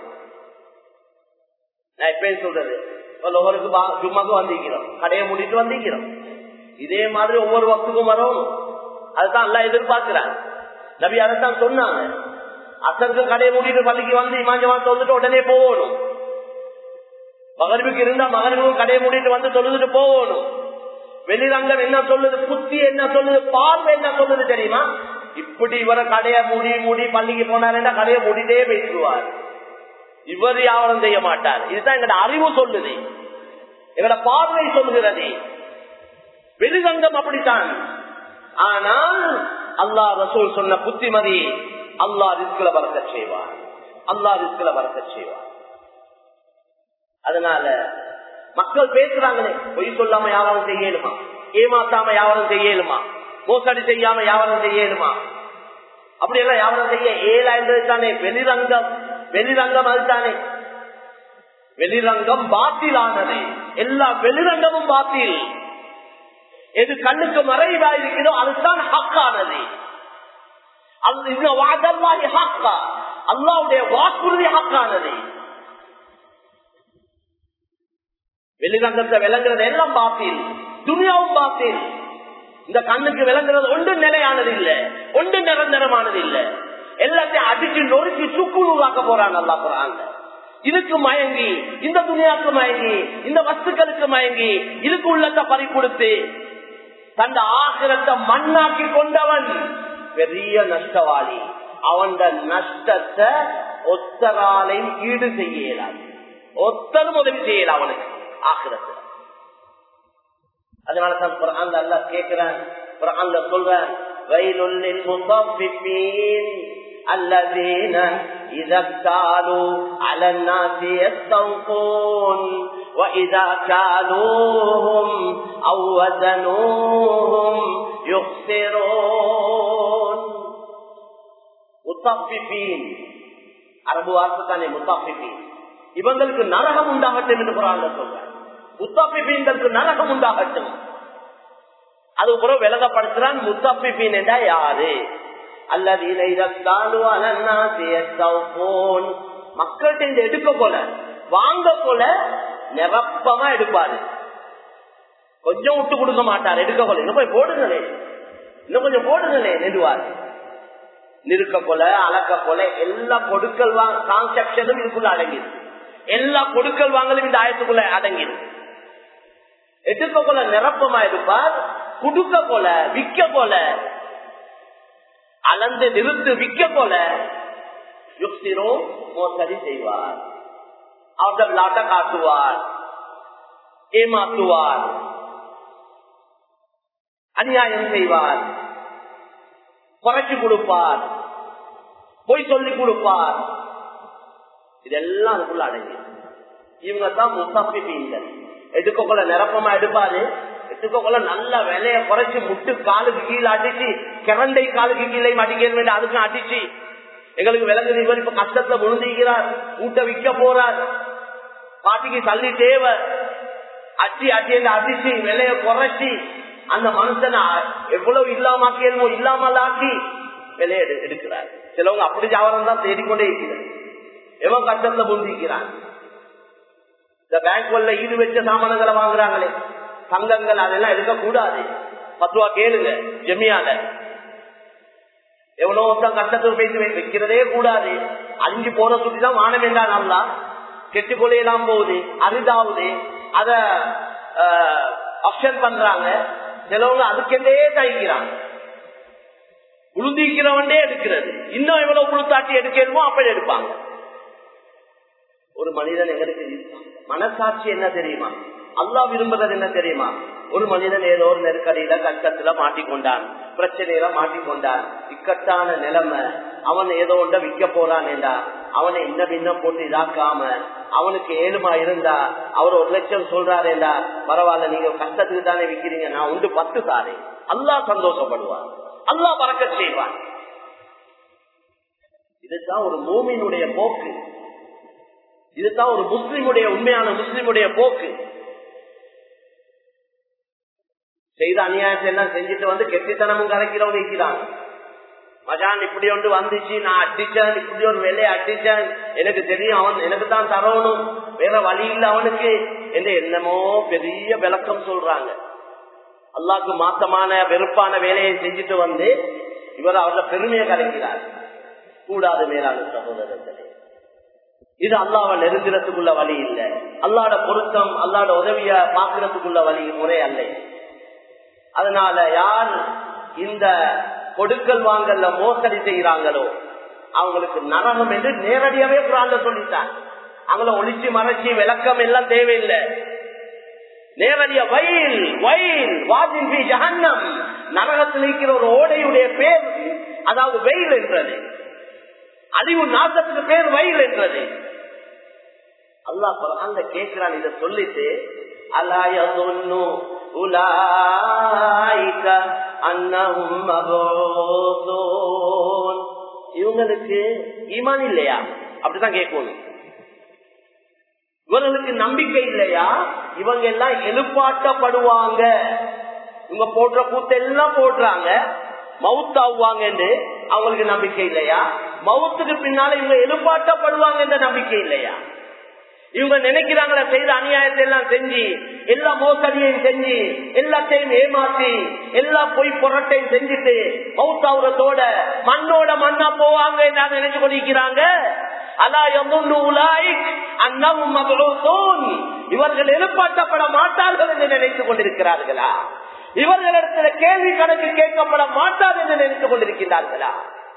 [SPEAKER 1] நான் எப்ப சொல்றது ஒவ்வொருக்கு ஜும்மாக்கு வந்திருக்கிறோம் கடையை முடிட்டு வந்திருக்கிறோம் இதே மாதிரி ஒவ்வொரு வக்துக்கும் வரணும் அதுதான் எல்லாம் எதிர்பார்க்கிறாங்க நபி அதைத்தான் சொன்னாங்க அசருக்கு கடையை மூடிட்டு பள்ளிக்கு வந்து இமாஞ்சமா தொழுதுட்டு உடனே போகணும் மகரிவுக்கு இருந்தா மகரிவு கடையை மூடிட்டு வந்து தொழுதுட்டு போகணும் வெளிரங்கம் என்ன சொல்லுது புத்தி என்ன சொல்லுது பார்வை என்ன சொல்லுது தெரியுமா இப்படி இவரை கடையை மூடி மூடி பள்ளிக்கு போனாருன்னா கடையை மூடிட்டே பேசுவார் இவர் யாவரம் செய்ய மாட்டார் இதுதான் எங்களோட அறிவு சொல்லுது எங்களோட பார்வை சொல்லுகிறது வெளிரங்கம் அப்படித்தான் ஆனால் அல்லா ரசூல் சொன்ன புத்திமதி அல்லா ரிஸ்கில வளர்க்க செய்வார் அல்லா ரிஸ்கில வளர்க்க செய்வார் அதனால மக்கள் பேசுறாங்களே பொய் சொல்லாம யாரும் செய்யலுமா ஏமாத்தாம யாரும் செய்யலுமா மோசடி செய்யாம யாரும் செய்யலுமா அப்படி எல்லாம் யாரும் செய்ய ஏழா என்றது தானே வெளிரங்கம் வெளிரங்கம் அதுதானே வெளிரங்கம் பாத்திலானது எல்லா வெளிரங்கமும் பாத்தில் எது கண்ணுக்கு மறைவா இருக்கிறதோ அதுதான் ஹக்கானது அல்லாவுடைய வாக்குறுதி ஹக்கானது வெளிரங்கத்தை விளங்குறது எல்லாம் பாத்தில் துணியாவும் பாத்தில் இந்த கண்ணுக்கு விளங்குறது ஒன்று நிலையானது இல்ல ஒன்று நிரந்தரமானது இல்ல எல்லாத்தையும் அடிச்சு நொறுக்கி சுக்குநூறாக்க போறாங்க அல்லா போறாங்க இதுக்கு மயங்கி இந்த துணியாக்கு மயங்கி இந்த வஸ்துக்களுக்கு மயங்கி இதுக்கு உள்ளத்தை பறி கொடுத்து தந்த ஆசிரத்தை மண்ணாக்கி கொண்டவன் பெரிய நஷ்டவாளி அவன் நஷ்டத்தை ஒத்தராலையும் ஈடு செய்ய இயலாது ஒத்தரும் உதவி செய்யல அவனுக்கு ஆசிரத்தை அதனால தான் குரான் அல்லா கேட்கிறான் குரான்ல சொல்றேன் வயலுள்ளில் முத்தம் الذين إذا اكتالوا على الناس يستوفون وإذا كالوهم أو وزنوهم يخسرون முத்தாபிபீன் அரபு வார்த்தை தானே முத்தாபிபீன் இவங்களுக்கு நரகம் உண்டாகட்டும் என்று குரான் சொல்றேன் முத்தாபிபீன்களுக்கு நரகம் உண்டாகட்டும் அது கூட விலகப்படுத்துறான் முத்தாபிபீன் என்றா யாரு அல்லது மக்கள்கிட்ட எடுக்க போல வாங்க போல நிரப்பமா எடுப்பாரு கொஞ்சம் விட்டு கொடுக்க மாட்டார் எடுக்க போல இன்னும் போய் போடுங்களே இன்னும் கொஞ்சம் போடுங்களே நெடுவார் நிற்க போல அளக்க போல எல்லா கொடுக்கல் வாங்க டிரான்சாக்சனும் இதுக்குள்ள அடங்கிது எல்லா கொடுக்கல் வாங்கலும் இந்த ஆயத்துக்குள்ள அடங்கிது எடுக்க போல நிரப்பமா இருப்பார் குடுக்க போல விற்க போல அளந்து நிறுத்து விற்க போல யுக்திரோ மோசடி செய்வார் அவர்கள் விளாட்ட காட்டுவார் ஏமாற்றுவார் அநியாயம் செய்வார் குறைச்சு கொடுப்பார் பொய் சொல்லி கொடுப்பார் இதெல்லாம் அதுக்குள்ள அடங்கி இவங்க தான் முத்தப்பிப்பீங்கள் எடுக்கக்குள்ள நிரப்பமா எடுப்பாரு எடுக்கக்குள்ள நல்ல விலைய குறைச்சு முட்டு காலுக்கு கீழே அடிச்சு கிரண்டை காலுக்கு கீழே அடிக்க வேண்டிய அதுக்கு அடிச்சு எங்களுக்கு விளங்குது இவர் இப்ப கஷ்டத்துல முழுந்திக்கிறார் ஊட்ட விற்க போறார் பாட்டிக்கு தள்ளி தேவை அச்சி அச்சி அந்த அதிர்ச்சி விலைய குறைச்சி அந்த மனுஷனை எவ்வளவு இல்லாமக்கியமோ இல்லாமல் ஆக்கி விலைய எடுக்கிறார் சிலவங்க அப்படி ஜாவரம் தான் தேடிக்கொண்டே இருக்கிறார் எவன் கஷ்டத்துல முந்திக்கிறான் இந்த பேங்க்ல ஈடு வச்ச சாமானங்களை வாங்குறாங்களே தங்கங்கள் அதெல்லாம் எடுக்க கூடாது பத்துவா கேளுங்க ஜெமியால எவ்வளவு ஒருத்தன் கஷ்டத்துக்கு பேசி வைக்கிறதே கூடாது அஞ்சு போன சுற்றி தான் வாழ வேண்டாம் நல்லா கெட்டு கொலையெல்லாம் போகுது அரிதாவுது அத ஆப்ஷன் பண்றாங்க சிலவங்க அதுக்கெண்டே தயிக்கிறாங்க உளுந்திக்கிறவன்டே எடுக்கிறது இன்னும் எவ்வளவு உளுத்தாட்டி எடுக்கணுமோ அப்படி எடுப்பாங்க ஒரு மனிதன் எங்களுக்கு மனசாட்சி என்ன தெரியுமா அல்லா விரும்புறது என்ன தெரியுமா ஒரு மனிதன் ஏதோ ஒரு நெருக்கடியில கஷ்டத்துல மாட்டிக்கொண்டான் பிரச்சனையில மாட்டிக்கொண்டான் இக்கட்டான நிலைமை அவன் ஏதோ ஒன்ற விற்க போறான் என்றா அவனை இன்ன பின்ன போட்டு இதாக்காம அவனுக்கு ஏழுமா இருந்தா அவர் ஒரு லட்சம் சொல்றாருண்டா பரவாயில்ல நீங்க கஷ்டத்துக்கு தானே விற்கிறீங்க நான் உண்டு பத்து தாரே அல்லா சந்தோஷப்படுவான் அல்லா பறக்க செய்வான் இதுதான் ஒரு மூமியினுடைய போக்கு இதுதான் ஒரு முஸ்லிமுடைய உண்மையான முஸ்லிமுடைய போக்கு செய்த அநியாயத்தை எல்லாம் செஞ்சுட்டு வந்து கெட்டித்தனமும் கலைக்கிறவங்க இருக்கிறாங்க மஜான் இப்படி ஒன்று வந்துச்சு நான் அடிச்சேன் இப்படி ஒரு வேலையை அடிச்சேன் எனக்கு தெரியும் அவன் எனக்கு தான் தரணும் வேற வழி இல்லை அவனுக்கு என்று என்னமோ பெரிய விளக்கம் சொல்றாங்க அல்லாக்கு மாத்தமான வெறுப்பான வேலையை செஞ்சுட்டு வந்து இவர் அவரோட பெருமையை கலைக்கிறார் கூடாது மேலான சகோதரர்களே இது அல்லாவை நெருங்கிறதுக்குள்ள வழி இல்லை அல்லாட பொருத்தம் அல்லாட உதவிய பாக்குறதுக்குள்ள வழி முறை அல்ல அதனால யார் இந்த கொடுக்கல் வாங்கல்ல மோசடி செய்யறாங்களோ அவங்களுக்கு நரகம் என்று நேரடியாவே குரான்ல சொல்லிட்டார் அவங்கள ஒளிச்சு மறைச்சி விளக்கம் எல்லாம் தேவையில்லை நேரடிய வயல் வயல் வாஜின் பி ஜஹன்னம் நரகத்தில் இருக்கிற ஒரு ஓடையுடைய பேர் அதாவது வெயில் என்றது அழிவு நாசத்துக்கு பேர் வயல் என்றது அல்லாஹ் அந்த கேட்கிறான் இதை சொல்லிட்டு அலாய சொன்னு உலாய்க அன்னஹும் மபூசூன் இவங்களுக்கு ஈமான் இல்லையா அப்படிதான் கேட்கணும் இவர்களுக்கு நம்பிக்கை இல்லையா இவங்க எல்லாம் எழுப்பாட்டப்படுவாங்க இவங்க போடுற கூத்த எல்லாம் போடுறாங்க மவுத் ஆகுவாங்க என்று அவங்களுக்கு நம்பிக்கை இல்லையா மவுத்துக்கு பின்னால இவங்க எழுப்பாட்டப்படுவாங்க என்ற நம்பிக்கை இல்லையா இவங்க நினைக்கிறாங்களா செய்த அநியாயத்தை எல்லாம் செஞ்சு எல்லா மோசடியையும் செஞ்சு எல்லாத்தையும் ஏமாத்தி எல்லா பொய் பொருட்டையும் செஞ்சுட்டு மௌத்தாவுரத்தோட மண்ணோட மண்ணா போவாங்க என்று நினைச்சு கொண்டிருக்கிறாங்க இவர்கள் எழுப்பாட்டப்பட மாட்டார்கள் என்று நினைத்துக் கொண்டிருக்கிறார்களா இவர்களிடத்தில் கேள்வி கணக்கு கேட்கப்பட மாட்டார் என்று நினைத்துக் கொண்டிருக்கிறார்களா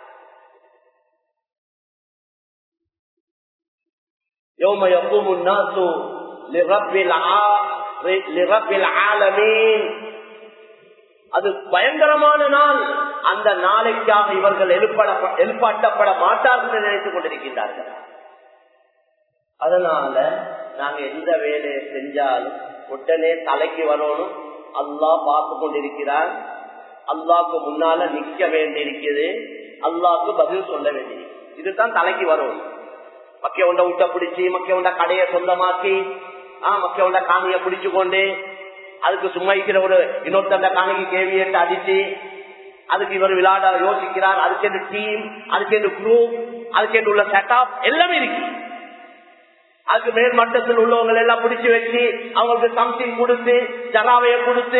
[SPEAKER 1] يوم يقوم الناس لرب لرب العالمين அது பயங்கரமான நாள் அந்த நாளைக்காக இவர்கள் எழுப்பட எழுப்பாட்டப்பட மாட்டார்கள் என்று நினைத்துக் கொண்டிருக்கின்றார்கள் அதனால நாங்க எந்த வேலையை செஞ்சாலும் உடனே தலைக்கு வரணும் அல்லா பார்த்து கொண்டிருக்கிறார் அல்லாக்கு முன்னால நிக்க வேண்டியிருக்குது அல்லாக்கு பதில் சொல்ல வேண்டியிருக்கு இதுதான் தலைக்கு வரணும் மக்கிய உண்ட விட்ட பிடிச்சி மக்கிய உண்ட கடைய சொந்தமாக்கி ஆஹ் மக்கிய உண்ட காணிய பிடிச்சு கொண்டு அதுக்கு சும்மா இருக்கிற ஒரு இன்னொருத்த காணிக்கு கேவியத்தை அடிச்சு அதுக்கு இவர் விளையாட யோசிக்கிறார் அதுக்கு டீம் அதுக்கு குரூப் அதுக்கு உள்ள செட்டப் எல்லாமே இருக்கு அதுக்கு மேல் மட்டத்தில் உள்ளவங்க எல்லாம் பிடிச்சு வச்சு அவங்களுக்கு சம்திங் கொடுத்து ஜனாவைய கொடுத்து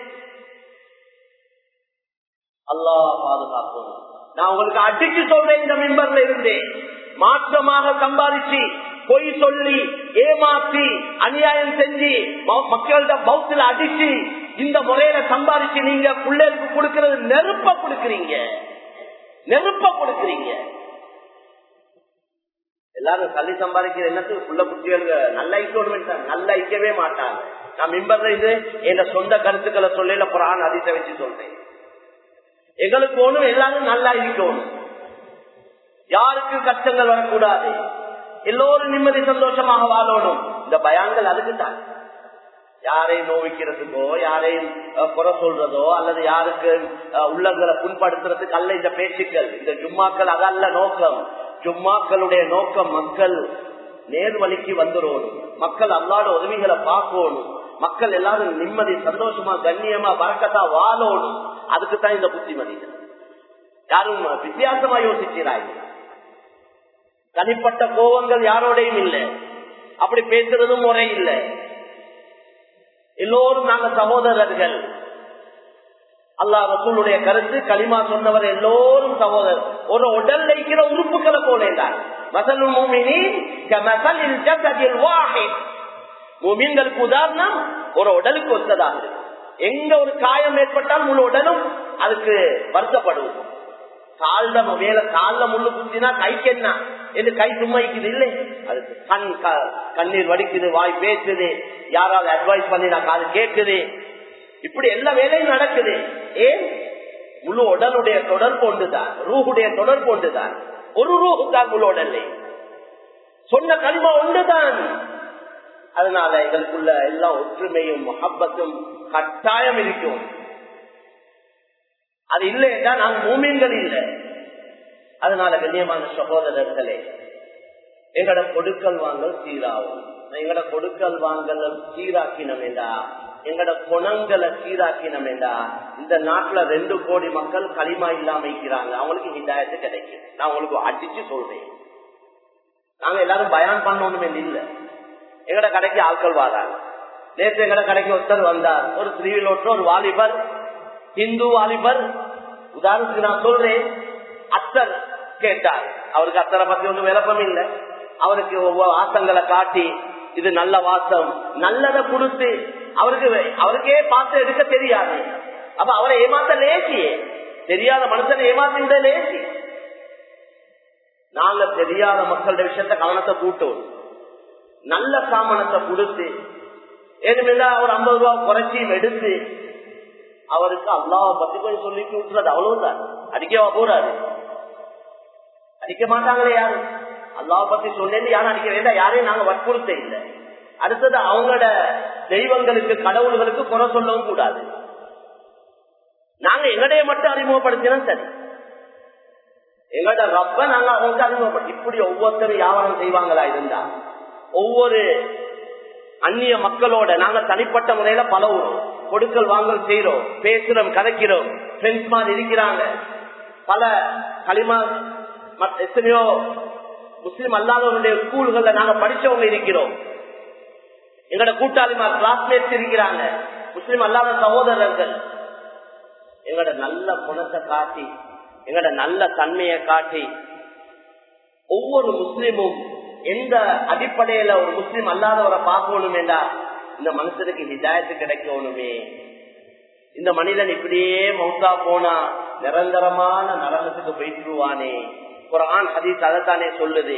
[SPEAKER 1] அல்லா பாதுகாப்போம் நான் உங்களுக்கு அடிச்சு சொல்றேன் இந்த மெம்பர்ல இருந்து மாற்றமாக சம்பாதிச்சு பொய் சொல்லி ஏமாற்றி அநியாயம் செஞ்சு மக்கள்கிட்ட பௌத்துல அடிச்சு இந்த முறையில சம்பாதிச்சு நீங்க பிள்ளைகளுக்கு கொடுக்கறது நெருப்ப கொடுக்கறீங்க நெருப்ப கொடுக்கறீங்க எல்லாரும் தள்ளி சம்பாதிக்கிற என்னத்துக்கு புள்ள குட்டிகளுக்கு நல்ல ஐக்கணும் நல்ல ஐக்கவே மாட்டாங்க நான் மிம்பர்ல இது என் சொந்த கருத்துக்களை சொல்லல புறான் அதிச வச்சு சொல்றேன் எங்களுக்கு ஒண்ணும் எல்லாரும் நல்லா இருக்கணும் யாருக்கு கஷ்டங்கள் வரக்கூடாது எல்லோரும் நிம்மதி சந்தோஷமாக வாழணும் இந்த பயான்கள் அதுக்கு தான் யாரையும் நோவிக்கிறதுக்கோ யாரையும் அஹ், குறை சொல்றதோ அல்லது யாருக்கு அஹ், உள்ளங்களை புண்படுத்துறதுக்கு அல்ல இந்த பேச்சுக்கள் இந்த ஜும்மாக்கள் அதல்ல நோக்கம் ஜும்மாக்களுடைய நோக்கம் மக்கள் நேர்வழிக்கு வந்துடணும் மக்கள் அல்லாட உதவிகளை பார்க்கணும் மக்கள் எல்லாரும் நிம்மதி சந்தோஷமா கண்ணியமா வரக்கத்தா வாழணும் அதுக்கு தான் இந்த புத்திமதி யாரும் வித்தியாசமா யோசிக்கிறாய் தனிப்பட்ட கோபங்கள் யாரோடையும் இல்லை அப்படி பேசுறதும் முறை இல்லை எல்லோரும் நாங்க சகோதரர்கள் அல்லாஹ் ரசூலுடைய கருத்து களிமா சொன்னவர் எல்லோரும் சகோதரர் ஒரு உடல் வைக்கிற உறுப்புகளை போல தான் மசலுல் மூமினின் கமசலில் ஜஸதில் வாஹித் மூமின்களுக்கு உதாரணம் ஒரு உடலுக்கு ஒத்ததாக இருக்கு. எங்க ஒரு காயம் ஏற்பட்டால் முழு உடலும் அதுக்கு வருத்தப்படுவது கால்ல மேல கால்ல முள்ளு குத்தினா கைக்கு என்ன என்று கை சும்மைக்குது இல்லை அதுக்கு கண் க- கண்ணீர் வடிக்குது வாய் பேசுது யாராவது அட்வைஸ் பண்ணினா காது கேட்குது இப்படி எல்லா வேலையும் நடக்குது ஏன் முழு உடலுடைய தொடர்பு ஒன்றுதான் ரூஹுடைய தொடர்பு ஒன்றுதான் ஒரு ரூஹு தான் முழு உடலை சொன்ன கனிமா ஒன்றுதான் அதனால எங்களுக்குள்ள எல்லா ஒற்றுமையும் மொஹப்பத்தும் கட்டாயம் இருக்கும் அது இல்லைன்னா நாங்கள் மூமின்கள் இல்லை அதனால கண்ணியமான சகோதரர்களே எங்கட கொடுக்கல் வாங்கல் சீராகும் எங்கட கொடுக்கல் வாங்கல் சீராக்கினம் என்றா எங்கட குணங்களை சீராக்கினம் என்றா இந்த நாட்டுல ரெண்டு கோடி மக்கள் களிமா இல்லாம இருக்கிறாங்க அவங்களுக்கு ஹிதாயத்து கிடைக்கும் நான் உங்களுக்கு அடிச்சு சொல்றேன் நாங்க எல்லாரும் பயான் பண்ணணுமே இல்ல எங்கட கடைக்கு ஆட்கள் வராங்க நேற்று எங்கட கடைக்கு ஒருத்தர் வந்தார் ஒரு ஸ்ரீவிலோட்டு ஒரு வாலிபர் ஹிந்து வாலிபர் உதாரணத்துக்கு நான் சொல்றேன் அத்தர் கேட்டார் அவருக்கு அத்தரை பத்தி ஒன்றும் விளக்கம் இல்லை அவருக்கு ஒவ்வொரு வாசங்களை காட்டி இது நல்ல வாசம் நல்லதை கொடுத்து அவருக்கு அவருக்கே பார்த்து எடுக்க தெரியாது அப்ப அவரை ஏமாத்த லேசியே தெரியாத மனுஷனை ஏமாத்த லேசி நாங்க தெரியாத மக்களுடைய விஷயத்த கவனத்தை கூட்டும் நல்ல சாமனத்தை கொடுத்து ஏதுமில்ல ஒரு ஐம்பது ரூபா குறைச்சியும் எடுத்து அவருக்கு அல்லாவை பத்தி கொஞ்சம் சொல்லி விட்டுறது அவ்வளவுதான் அடிக்கவா போறாரு அடிக்க மாட்டாங்களே யாரு அல்லாவை பத்தி சொல்லி யாரும் அடிக்க வேண்டாம் யாரையும் நாங்க வற்புறுத்த இல்லை அடுத்தது அவங்களோட தெய்வங்களுக்கு கடவுள்களுக்கு குறை சொல்லவும் கூடாது நாங்க எங்கடைய மட்டும் அறிமுகப்படுத்தினா சரி எங்கட ரப்ப நாங்க அவங்களுக்கு அறிமுகப்படுத்தி இப்படி ஒவ்வொருத்தரும் வியாபாரம் செய்வாங்களா இருந்தா ஒவ்வொரு அந்நிய மக்களோட நாங்க தனிப்பட்ட முறையில பழகுறோம் கொடுக்கல் வாங்கல் செய்யறோம் பேசுறோம் கதைக்கிறோம் ஃப்ரெண்ட்ஸ் மாதிரி இருக்கிறாங்க பல களிமா மற்ற எத்தனையோ முஸ்லிம் அல்லாதவருடைய ஸ்கூல்கள்ல நாங்க படிச்சவங்க இருக்கிறோம் எங்களோட கூட்டாளிமார் கிளாஸ்மேட்ஸ் இருக்கிறாங்க முஸ்லிம் அல்லாத சகோதரர்கள் எங்களோட நல்ல குணத்தை காட்டி எங்களோட நல்ல தன்மையை காட்டி ஒவ்வொரு முஸ்லிமும் எந்த அடிப்படையில ஒரு முஸ்லிம் அல்லாதவரை பார்க்கணும் என்றா இந்த மனுஷனுக்கு ஹிதாயத்து கிடைக்கணுமே இந்த மனிதன் இப்படியே மௌத்தா போனா நிரந்தரமான நரகத்துக்கு போயிட்டுருவானே ஒரு ஆண் ஹதீஸ் அதைத்தானே சொல்லுது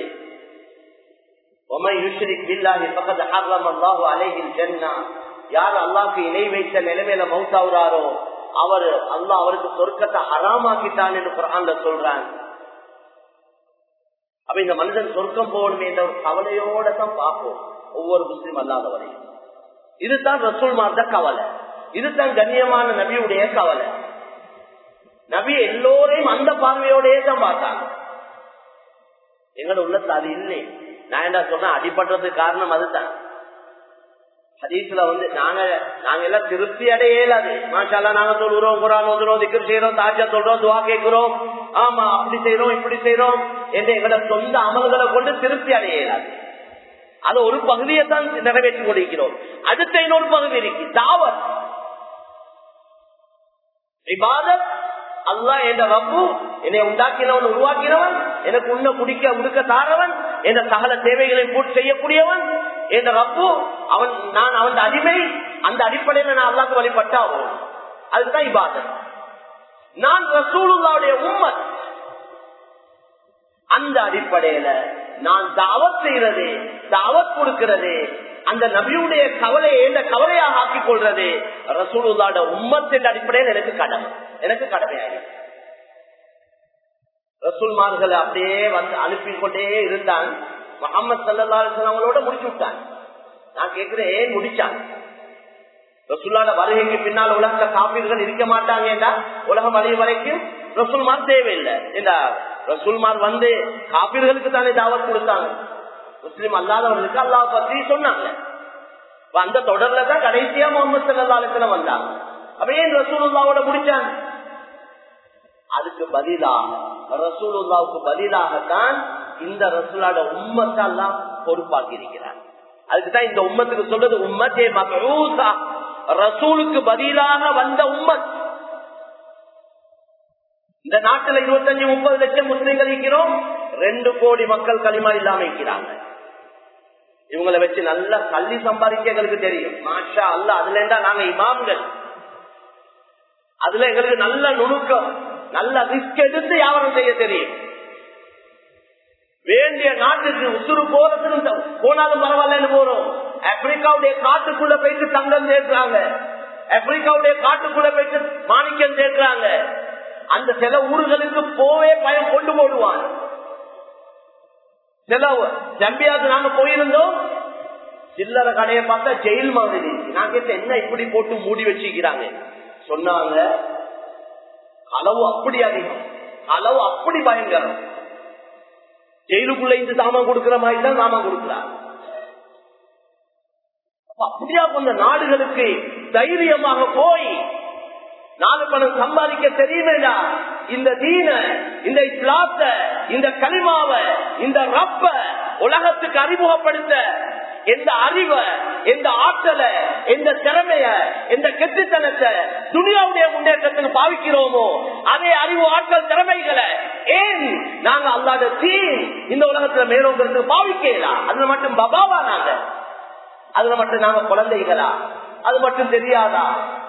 [SPEAKER 1] யார் அல்லாக்கு இணை வைத்த நிலைமையில மௌத்தாவுறாரோ அவர் அல்லா அவருக்கு சொர்க்கத்தை ஹராமாக்கிட்டான் என்று குரான்ல சொல்றான் அப்ப இந்த மனிதன் சொர்க்கம் போகணுமே என்ற ஒரு கவலையோட தான் பார்ப்போம் ஒவ்வொரு முஸ்லீம் அல்லாதவரையும் இதுதான் ரசூல் மார்ந்த கவலை இதுதான் கண்ணியமான நபியுடைய கவலை நபி எல்லோரையும் அந்த பார்வையோடயே தான் பார்த்தாங்க எங்களோட உள்ளத்துல அது இல்லை நான் என்ன சொன்ன அடிபடுறதுக்கு காரணம் அதுதான் ஹதீஸ்ல வந்து நாங்க நாங்க எல்லாம் திருப்தி அடையலாது மாஷாலா நாங்க சொல்லுறோம் குரான் ஓதுறோம் திக்கர் செய்யறோம் தாஜா சொல்றோம் துவா கேட்கிறோம் ஆமா அப்படி செய்யறோம் இப்படி செய்யறோம் என்று எங்களோட சொந்த அமல்களை கொண்டு திருப்தி அடையலாது அது ஒரு பகுதியை தான் நிறைவேற்றி கொண்டிருக்கிறோம் அடுத்த இன்னொரு பகுதி இருக்கு தாவத் இபாதத் அல்லா என்ற ரப்பு என்னை உண்டாக்கினவன் உருவாக்கினவன் எனக்கு உன்ன குடிக்க உடுக்க தாரவன் என்ற சகல தேவைகளை பூர்த்தி செய்யக்கூடியவன் என்ற ரப்பு அவன் நான் அவன் அடிமை அந்த அடிப்படையில நான் அல்லாக்கு வழிபட்டா ஆகும் அதுதான் இபாதத் நான் ரசூலுல்லாவுடைய உம்மத் அந்த அடிப்படையில நான் தாவத் செய்யறது தாவத் கொடுக்கிறது அந்த நபியுடைய கவலையை எந்த கவலையாக ஆக்கிக் கொள்றது ரசூலுல்லாட உம்மத் என்ற அடிப்படையில் எனக்கு கடமை எனக்கு கடமையாக ரசூல்மார்களை அப்படியே வந்து அனுப்பி கொண்டே இருந்தான் முகமது சல்லா அவங்களோட முடிச்சு விட்டான் நான் கேட்கிறேன் ஏன் முடிச்சான் ரசுல்லாட வருகைக்கு பின்னால் உலக காப்பீர்கள் இருக்க மாட்டாங்கடா உலகம் அழிய வரைக்கும் ரசூல்மார் தேவையில்லை இந்த ரசூல்மார் வந்து காப்பீர்களுக்கு தானே தாவத் கொடுத்தாங்க முஸ்லீம் அல்லாதவர்களுக்கு அல்லாஹ் பத்தி சொன்னாங்க அந்த தொடர்ல தான் கடைசியா முகமது சல்லா அலிஸ்லாம் வந்தாங்க அப்ப ஏன் ரசூலுல்லாவோட முடிச்சாங்க அதுக்கு பதிலாக ரசூலுல்லாவுக்கு பதிலாகத்தான் இந்த ரசூலோட உம்மத்தை எல்லாம் பொறுப்பாக்கி இருக்கிறார் அதுக்குதான் இந்த உம்மத்துக்கு சொல்றது உம்மத்தே மகூசா ரசூலுக்கு பதிலாக வந்த உம்மத் இந்த நாட்டுல இருபத்தஞ்சு முப்பது லட்சம் முஸ்லீம்கள் இருக்கிறோம் ரெண்டு கோடி மக்கள் களிமா இல்லாம இருக்கிறாங்க இவங்களை வச்சு நல்ல கல்வி சம்பாதிக்க எங்களுக்கு தெரியும் மாஷா அல்ல அதுல இருந்தா நாங்க இமாம்கள் அதுல எங்களுக்கு நல்ல நுணுக்கம் நல்ல ரிஸ்க் எடுத்து வியாபாரம் செய்ய தெரியும் வேண்டிய நாட்டுக்கு உசுறு போறதுக்கு போனாலும் பரவாயில்லன்னு போறோம் ஆப்பிரிக்காவுடைய காட்டுக்குள்ள போயிட்டு தங்கம் சேர்க்கிறாங்க ஆப்பிரிக்காவுடைய காட்டுக்குள்ள போயிட்டு மாணிக்கம் சேர்க்கிறாங்க அந்த சில ஊர்களுக்கு போவே பயம் கொண்டு போடுவான் சில ஜம்பியாவுக்கு நாங்க போயிருந்தோம் சில்லற கடையை பார்த்தா ஜெயில் மாதிரி நான் கேட்ட என்ன இப்படி போட்டு மூடி வச்சுக்கிறாங்க சொன்னாங்க அளவு அப்படி அதிகம் அளவு அப்படி பயங்கரம் ஜெயிலுக்குள்ள இந்த சாமான் கொடுக்கிற மாதிரி தான் சாமான் கொடுக்கிறார் அப்படியா கொஞ்ச நாடுகளுக்கு தைரியமாக போய் நாலு பணம் சம்பாதிக்க தெரியுமேடா இந்த தீன இந்த இஸ்லாத்த இந்த களிமாவ இந்த ரப்ப உலகத்துக்கு அறிமுகப்படுத்த எந்த அறிவை எந்த ஆற்றலை எந்த திறமைய எந்த கெட்டுத்தனத்தை துணியாவுடைய முன்னேற்றத்துக்கு பாவிக்கிறோமோ அதே அறிவு ஆற்றல் திறமைகளை ஏன் நாங்க அல்லாத தீன் இந்த உலகத்துல மேலோங்கிறதுக்கு பாவிக்கலாம் அதுல மட்டும் பபாவா நாங்க அதுல மட்டும் நாங்க குழந்தைகளா அது மட்டும் தெரியாதா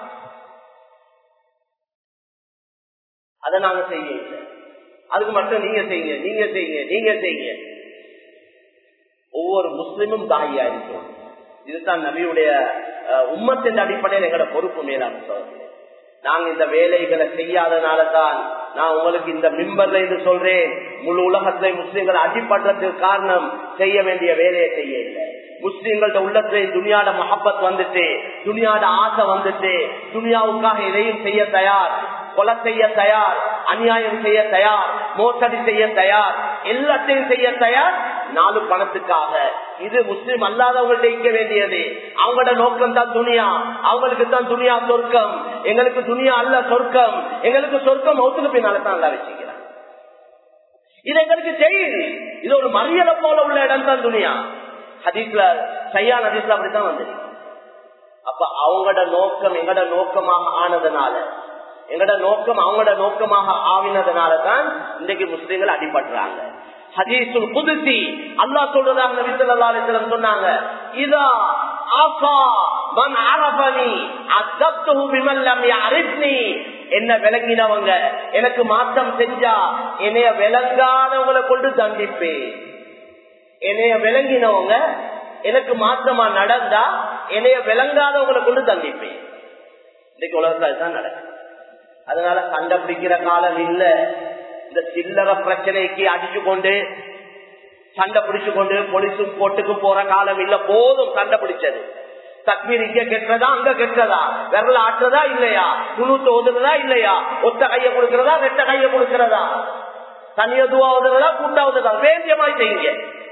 [SPEAKER 1] அதை நாங்க செய்ய அதுக்கு மட்டும் நீங்க செய்யுங்க நீங்க செய்யுங்க நீங்க செய்யுங்க ஒவ்வொரு முஸ்லிமும் தாயா இருக்கும் இதுதான் நபியுடைய உம்மத்தின் அடிப்படையில் எங்களோட பொறுப்பு மேலான சோதனை நாங்க இந்த வேலைகளை செய்யாதனால தான் நான் உங்களுக்கு இந்த மிம்பர்ல இருந்து சொல்றேன் முழு உலகத்தை முஸ்லிம்கள் அடிப்படுறதுக்கு காரணம் செய்ய வேண்டிய வேலையை செய்ய இல்லை முஸ்லிம்களோட உள்ளத்துல துணியாட மஹப்பத் வந்துட்டு துணியாட ஆசை வந்துட்டு துணியாவுக்காக எதையும் செய்ய தயார் கொலை செய்ய தயார் அநியாயம் செய்ய தயார் மோசடி செய்ய தயார் எல்லாத்தையும் செய்ய தயார் நாலு பணத்துக்காக இது முஸ்லிம் அல்லாதவங்கள்ட்ட இருக்க வேண்டியது அவங்களோட நோக்கம் தான் துணியா அவங்களுக்கு தான் துணியா சொர்க்கம் எங்களுக்கு துணியா அல்ல சொர்க்கம் எங்களுக்கு சொர்க்கம் மௌத்துக்கு பின்னால தான் அல்ல வச்சுக்கிறான் இது எங்களுக்கு செய்யுது இது ஒரு மறியலை போல உள்ள இடம் தான் துணியா ஹதீஸ்ல சையா ஹதீஸ்ல அப்படித்தான் வந்து அப்ப அவங்களோட நோக்கம் எங்கட நோக்கமாக ஆனதுனால எங்கட நோக்கம் அவங்களோட நோக்கமாக ஆவினதுனால தான் இன்றைக்கு முஸ்லீம்கள் அடிபடுறாங்க ஹதீசுல் புதுசி அல்லா சொல்றதாக நபி ஸல்லல்லாஹு அலைஹி வஸல்லம் சொன்னாங்க இதா ஆஃபா மன் அரஃபனி அஸப்துஹு பிமன் லம் யஅரிஃப்னி என்ன விளங்கினவங்க எனக்கு மாற்றம் செஞ்சா என்னைய விளங்காதவங்களை கொண்டு தண்டிப்பேன் என்னைய விளங்கினவங்க எனக்கு மாற்றமா நடந்தா என்னைய விளங்காதவங்களை கொண்டு தண்டிப்பேன் இன்னைக்கு உலகத்துல அதுதான் நடக்குது அதனால சண்டை பிடிக்கிற காலம் இல்ல இந்த சில்லற பிரச்சனைக்கு அடிச்சு கொண்டு சண்டை பிடிச்சு கொண்டு போலீஸும் கோட்டுக்கும் போற காலம் இல்ல போதும் சண்டை பிடிச்சது தக்மீர் இங்க கெட்டதா அங்க கெட்டதா விரல ஆட்டுறதா இல்லையா குழுத்து ஓதுறதா இல்லையா ஒத்த கைய கொடுக்கறதா ரெட்ட கைய கொடுக்கறதா தனிய துவா ஓதுறதா கூட்டா ஓதுறதா வேண்டிய மாதிரி செய்யுங்க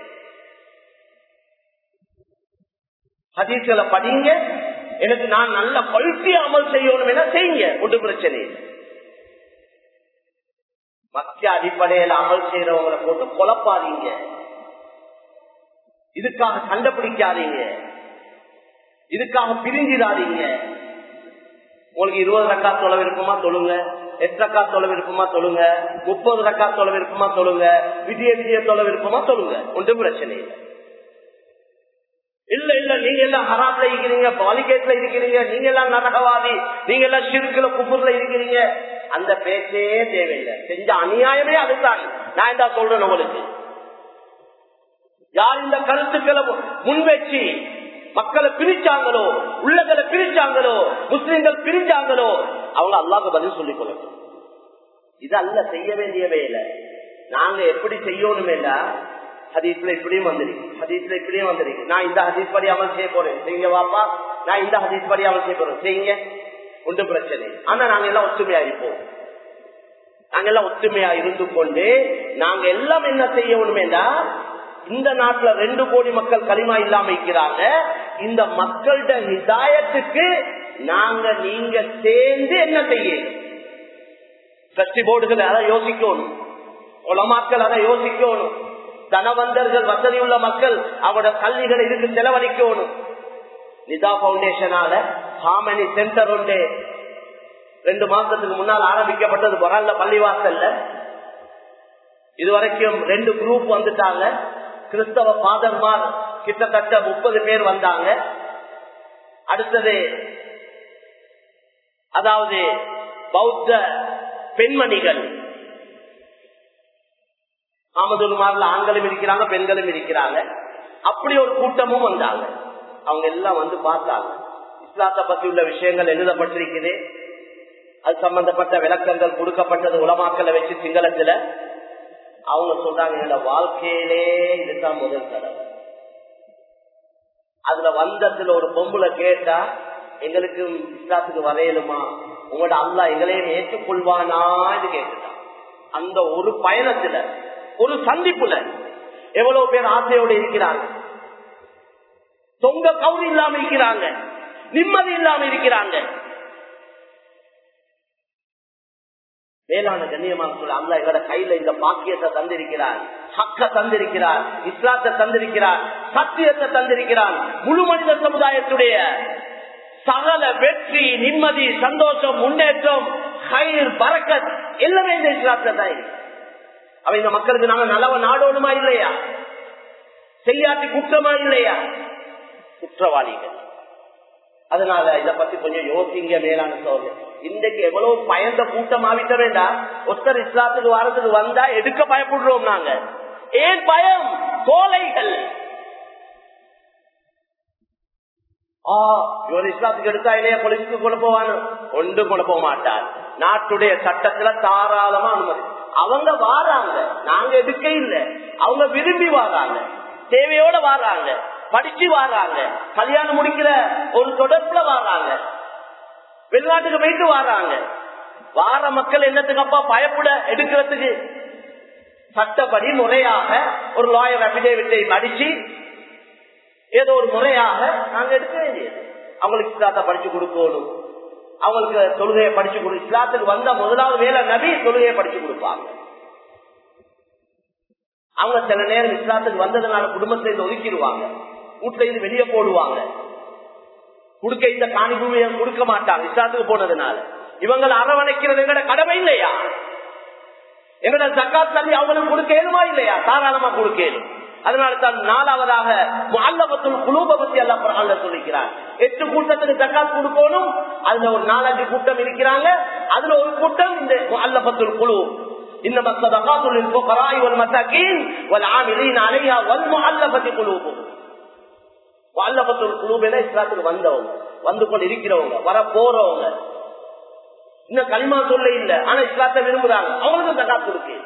[SPEAKER 1] ஹதீஸ்களை படிங்க எனக்கு நான் நல்ல பழுத்தி அமல் செய்யணும் என செய்யுங்க ஒன்று பிரச்சனை இல்லை மத்திய அடிப்படையில் அமல் செய்யறவங்களை போட்டு குழப்பாதீங்க இதுக்காக சண்டை பிடிக்காதீங்க இதுக்காக பிரிஞ்சிடாதீங்க உங்களுக்கு இருபது ரக்கா தொலை விருப்பமா தொழுங்க எட்டு ரக்கா தொலை விருப்பமா தொழுங்க முப்பது ரக்கா தொலை விருப்பமா தொழுங்க விஜய விஜய தொலை விருப்பமா தொழுங்க ஒன்றும் பிரச்சனை இல்லை இல்ல இல்ல நீங்க எல்லாம் ஹராப்ல இருக்கிறீங்க பாலிகேட்ல இருக்கிறீங்க நீங்க எல்லாம் நரகவாதி நீங்க எல்லாம் சிறுக்குல குப்பூர்ல இருக்கிறீங்க அந்த பேச்சே தேவையில்லை செஞ்ச அநியாயமே அதுதான் நான் என்ன சொல்றேன் உங்களுக்கு யார் இந்த கருத்துக்களை முன்வச்சு மக்களை பிரிச்சாங்களோ உள்ளங்களை பிரிச்சாங்களோ முஸ்லிம்கள் பிரிச்சாங்களோ அவங்க அல்லாக்கு பதில் சொல்லிக் கொள்ளட்டும் இது அல்ல செய்ய வேண்டிய வேலை நாங்க எப்படி செய்யணுமேடா ஹதீஸ்ல இப்படியும் வந்துருக்கு ஹதீஸ்ல இப்படியும் வந்துருக்கு நான் இந்த ஹதீஸ் படி அமல் செய்ய போறேன் செய்ய வாப்பா நான் இந்த ஹதீஸ் படி அவன் செய்யறோம் செய்யுங்க ஒன்றும் பிரச்சனை ஆனா நாங்க எல்லாம் ஒற்றுமையா இருப்போம் நாங்க எல்லாம் ஒற்றுமையா இருந்து கொண்டு நாங்க எல்லாம் என்ன செய்யணுமேடா இந்த நாட்டுல ரெண்டு கோடி மக்கள் களிமா இல்லாம இருக்கிறாங்க இந்த மக்கள்கிட்ட ஹிதாயத்துக்கு நாங்க நீங்க சேர்ந்து என்ன செய்யணும் சஷ்டி போர்டுகள் அதை யோசிக்கணும் உலமாக்கள் அதை யோசிக்கணும் தனவந்தர்கள் வசதி உள்ள மக்கள் அவரோட கல்விகளை இதுக்கு செலவழிக்கணும் நிதா பவுண்டேஷனால ஹாமனி சென்டர் உண்டு ரெண்டு மாசத்துக்கு முன்னால் ஆரம்பிக்கப்பட்டது பொறால பள்ளிவாசல்ல இதுவரைக்கும் ரெண்டு குரூப் வந்துட்டாங்க கிறிஸ்தவ பாதர்மார் கிட்டத்தட்ட முப்பது பேர் வந்தாங்க அடுத்தது அதாவது பௌத்த பெண்மணிகள் ஆமதுமாரில் ஆண்களும் இருக்கிறாங்க பெண்களும் இருக்கிறாங்க அப்படி ஒரு கூட்டமும் வந்தாங்க அவங்க எல்லாம் வந்து பார்த்தாங்க இஸ்லாத்தை பத்தி உள்ள விஷயங்கள் எழுதப்பட்டிருக்குது அது சம்பந்தப்பட்ட விளக்கங்கள் கொடுக்கப்பட்டது உலமாக்கலை வச்சு சிங்களத்துல அவங்க சொல்றாங்க என்னோட வாழ்க்கையிலே இதுதான் முதல் தடவை அதுல வந்ததுல ஒரு பொம்புல கேட்டா எங்களுக்கு இஸ்லாத்துக்கு வரையலுமா உங்களோட அல்லா எங்களையும் ஏற்றுக்கொள்வானான்னு கேட்டுட்டான் அந்த ஒரு பயணத்துல ஒரு சந்திப்புல எவ்வளவு பேர் ஆசையோடு இருக்கிறாங்க தொங்க கவுரி இல்லாம இருக்கிறாங்க நிம்மதி இல்லாம இருக்கிறாங்க மேலான கண்ணியமாக சொல்ல அல்ல எங்களோட கையில இந்த பாக்கியத்தை தந்திருக்கிறார் ஹக்க தந்திருக்கிறார் இஸ்லாத்தை தந்திருக்கிறார் சத்தியத்தை தந்திருக்கிறார் முழு மனித சமுதாயத்துடைய சகல வெற்றி நிம்மதி சந்தோஷம் முன்னேற்றம் கயிர் பறக்கத் எல்லாமே இந்த இஸ்லாத்துல தான் அவ இந்த மக்களுக்கு நாங்க நல்லவ நாடோடுமா இல்லையா செய்யாட்டி குற்றமா இல்லையா குற்றவாளிகள் அதனால இத பத்தி கொஞ்சம் யோசிங்க மேலான சோழ இன்றைக்கு எவ்வளவு பயந்த கூட்டம் ஆவிட்ட வேண்டாம் ஒருத்தர் இஸ்லாத்துக்கு வாரத்துக்கு வந்தா எடுக்க பயப்படுறோம் நாங்க ஏன் பயம் கோலைகள் இவர் இஸ்லாத்துக்கு எடுத்தா இல்லையா பொலிசுக்கு கொண்டு போவானு ஒன்று கொண்டு போக மாட்டார் நாட்டுடைய சட்டத்துல தாராளமா அனுமதி அவங்க வாராங்க நாங்க எடுக்க இல்லை அவங்க விரும்பி வாராங்க தேவையோட வாராங்க படிச்சு வாராங்க கல்யாணம் முடிக்கிற ஒரு தொடர்புல வாராங்க வெளிநாட்டுக்கு போயிட்டு வாராங்க வார மக்கள் என்னத்துக்கு அப்பா பயப்பட எடுக்கிறதுக்கு சட்டப்படி முறையாக ஒரு லாயர் அபிடேவிட்டை படிச்சு ஏதோ ஒரு முறையாக நாங்க எடுக்க வேண்டியது அவங்களுக்கு இஸ்லாத்தை படிச்சு கொடுக்கணும் அவங்களுக்கு தொழுகையை படிச்சு கொடு இஸ்லாத்துக்கு வந்த முதலாவது வேலை நபி தொழுகையை படிச்சு கொடுப்பாங்க அவங்க சில நேரம் இஸ்லாத்துக்கு வந்ததுனால குடும்பத்தை இருந்து ஒதுக்கிடுவாங்க வீட்டுல இருந்து வெளியே போடுவாங்க கொடுக்க இந்த காணி பூமியை கொடுக்க மாட்டாங்க இஸ்லாத்துக்கு போனதுனால இவங்களை அரவணைக்கிறது எங்கட கடமை இல்லையா எங்கட ஜக்காத் தள்ளி அவங்களுக்கு கொடுக்க ஏழுமா இல்லையா தாராளமா கொடுக்கணும் அதனால தான் நாலாவதாக அல்லபத்துள் குழுப பத்தி அல்ல குரான்ல சொல்லிக்கிறார் எட்டு கூட்டத்துக்கு ஜக்காத் கொடுக்கணும் அதுல ஒரு நாலஞ்சு கூட்டம் இருக்கிறாங்க அதுல ஒரு கூட்டம் இந்த அல்லபத்துள் குழு إنما الصدقات للفقراء والمساكين والعاملين عليها والمؤلفة قلوبهم வல்லபத்துள் குழுவில இஸ்லாத்துக்கு வந்தவங்க வந்து கொண்டு இருக்கிறவங்க வர போறவங்க இன்னும் களிமா சொல்ல இல்ல ஆனா இஸ்லாத்தை விரும்புறாங்க அவங்களுக்கு தக்காத் இருக்கு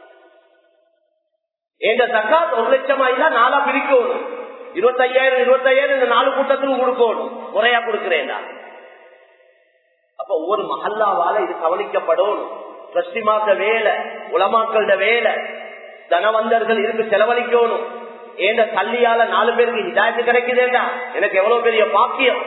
[SPEAKER 1] எங்க தக்காத் ஒரு லட்சம் ஆயினா நாலா பிரிக்கணும் இருபத்தையாயிரம் இருபத்தையாயிரம் இந்த நாலு கூட்டத்துக்கும் கொடுக்கணும் முறையா கொடுக்கிறேன் அப்ப ஒவ்வொரு மஹல்லாவால இது கவனிக்கப்படும் பிரஸ்டிமாக்க வேலை உலமாக்கள வேலை தனவந்தர்கள் இதுக்கு செலவழிக்கணும் ஏண்ட கல்லியால நாலு பேருக்கு இதாயத்து கிடைக்குதேண்டா எனக்கு எவ்வளவு பெரிய பாக்கியம்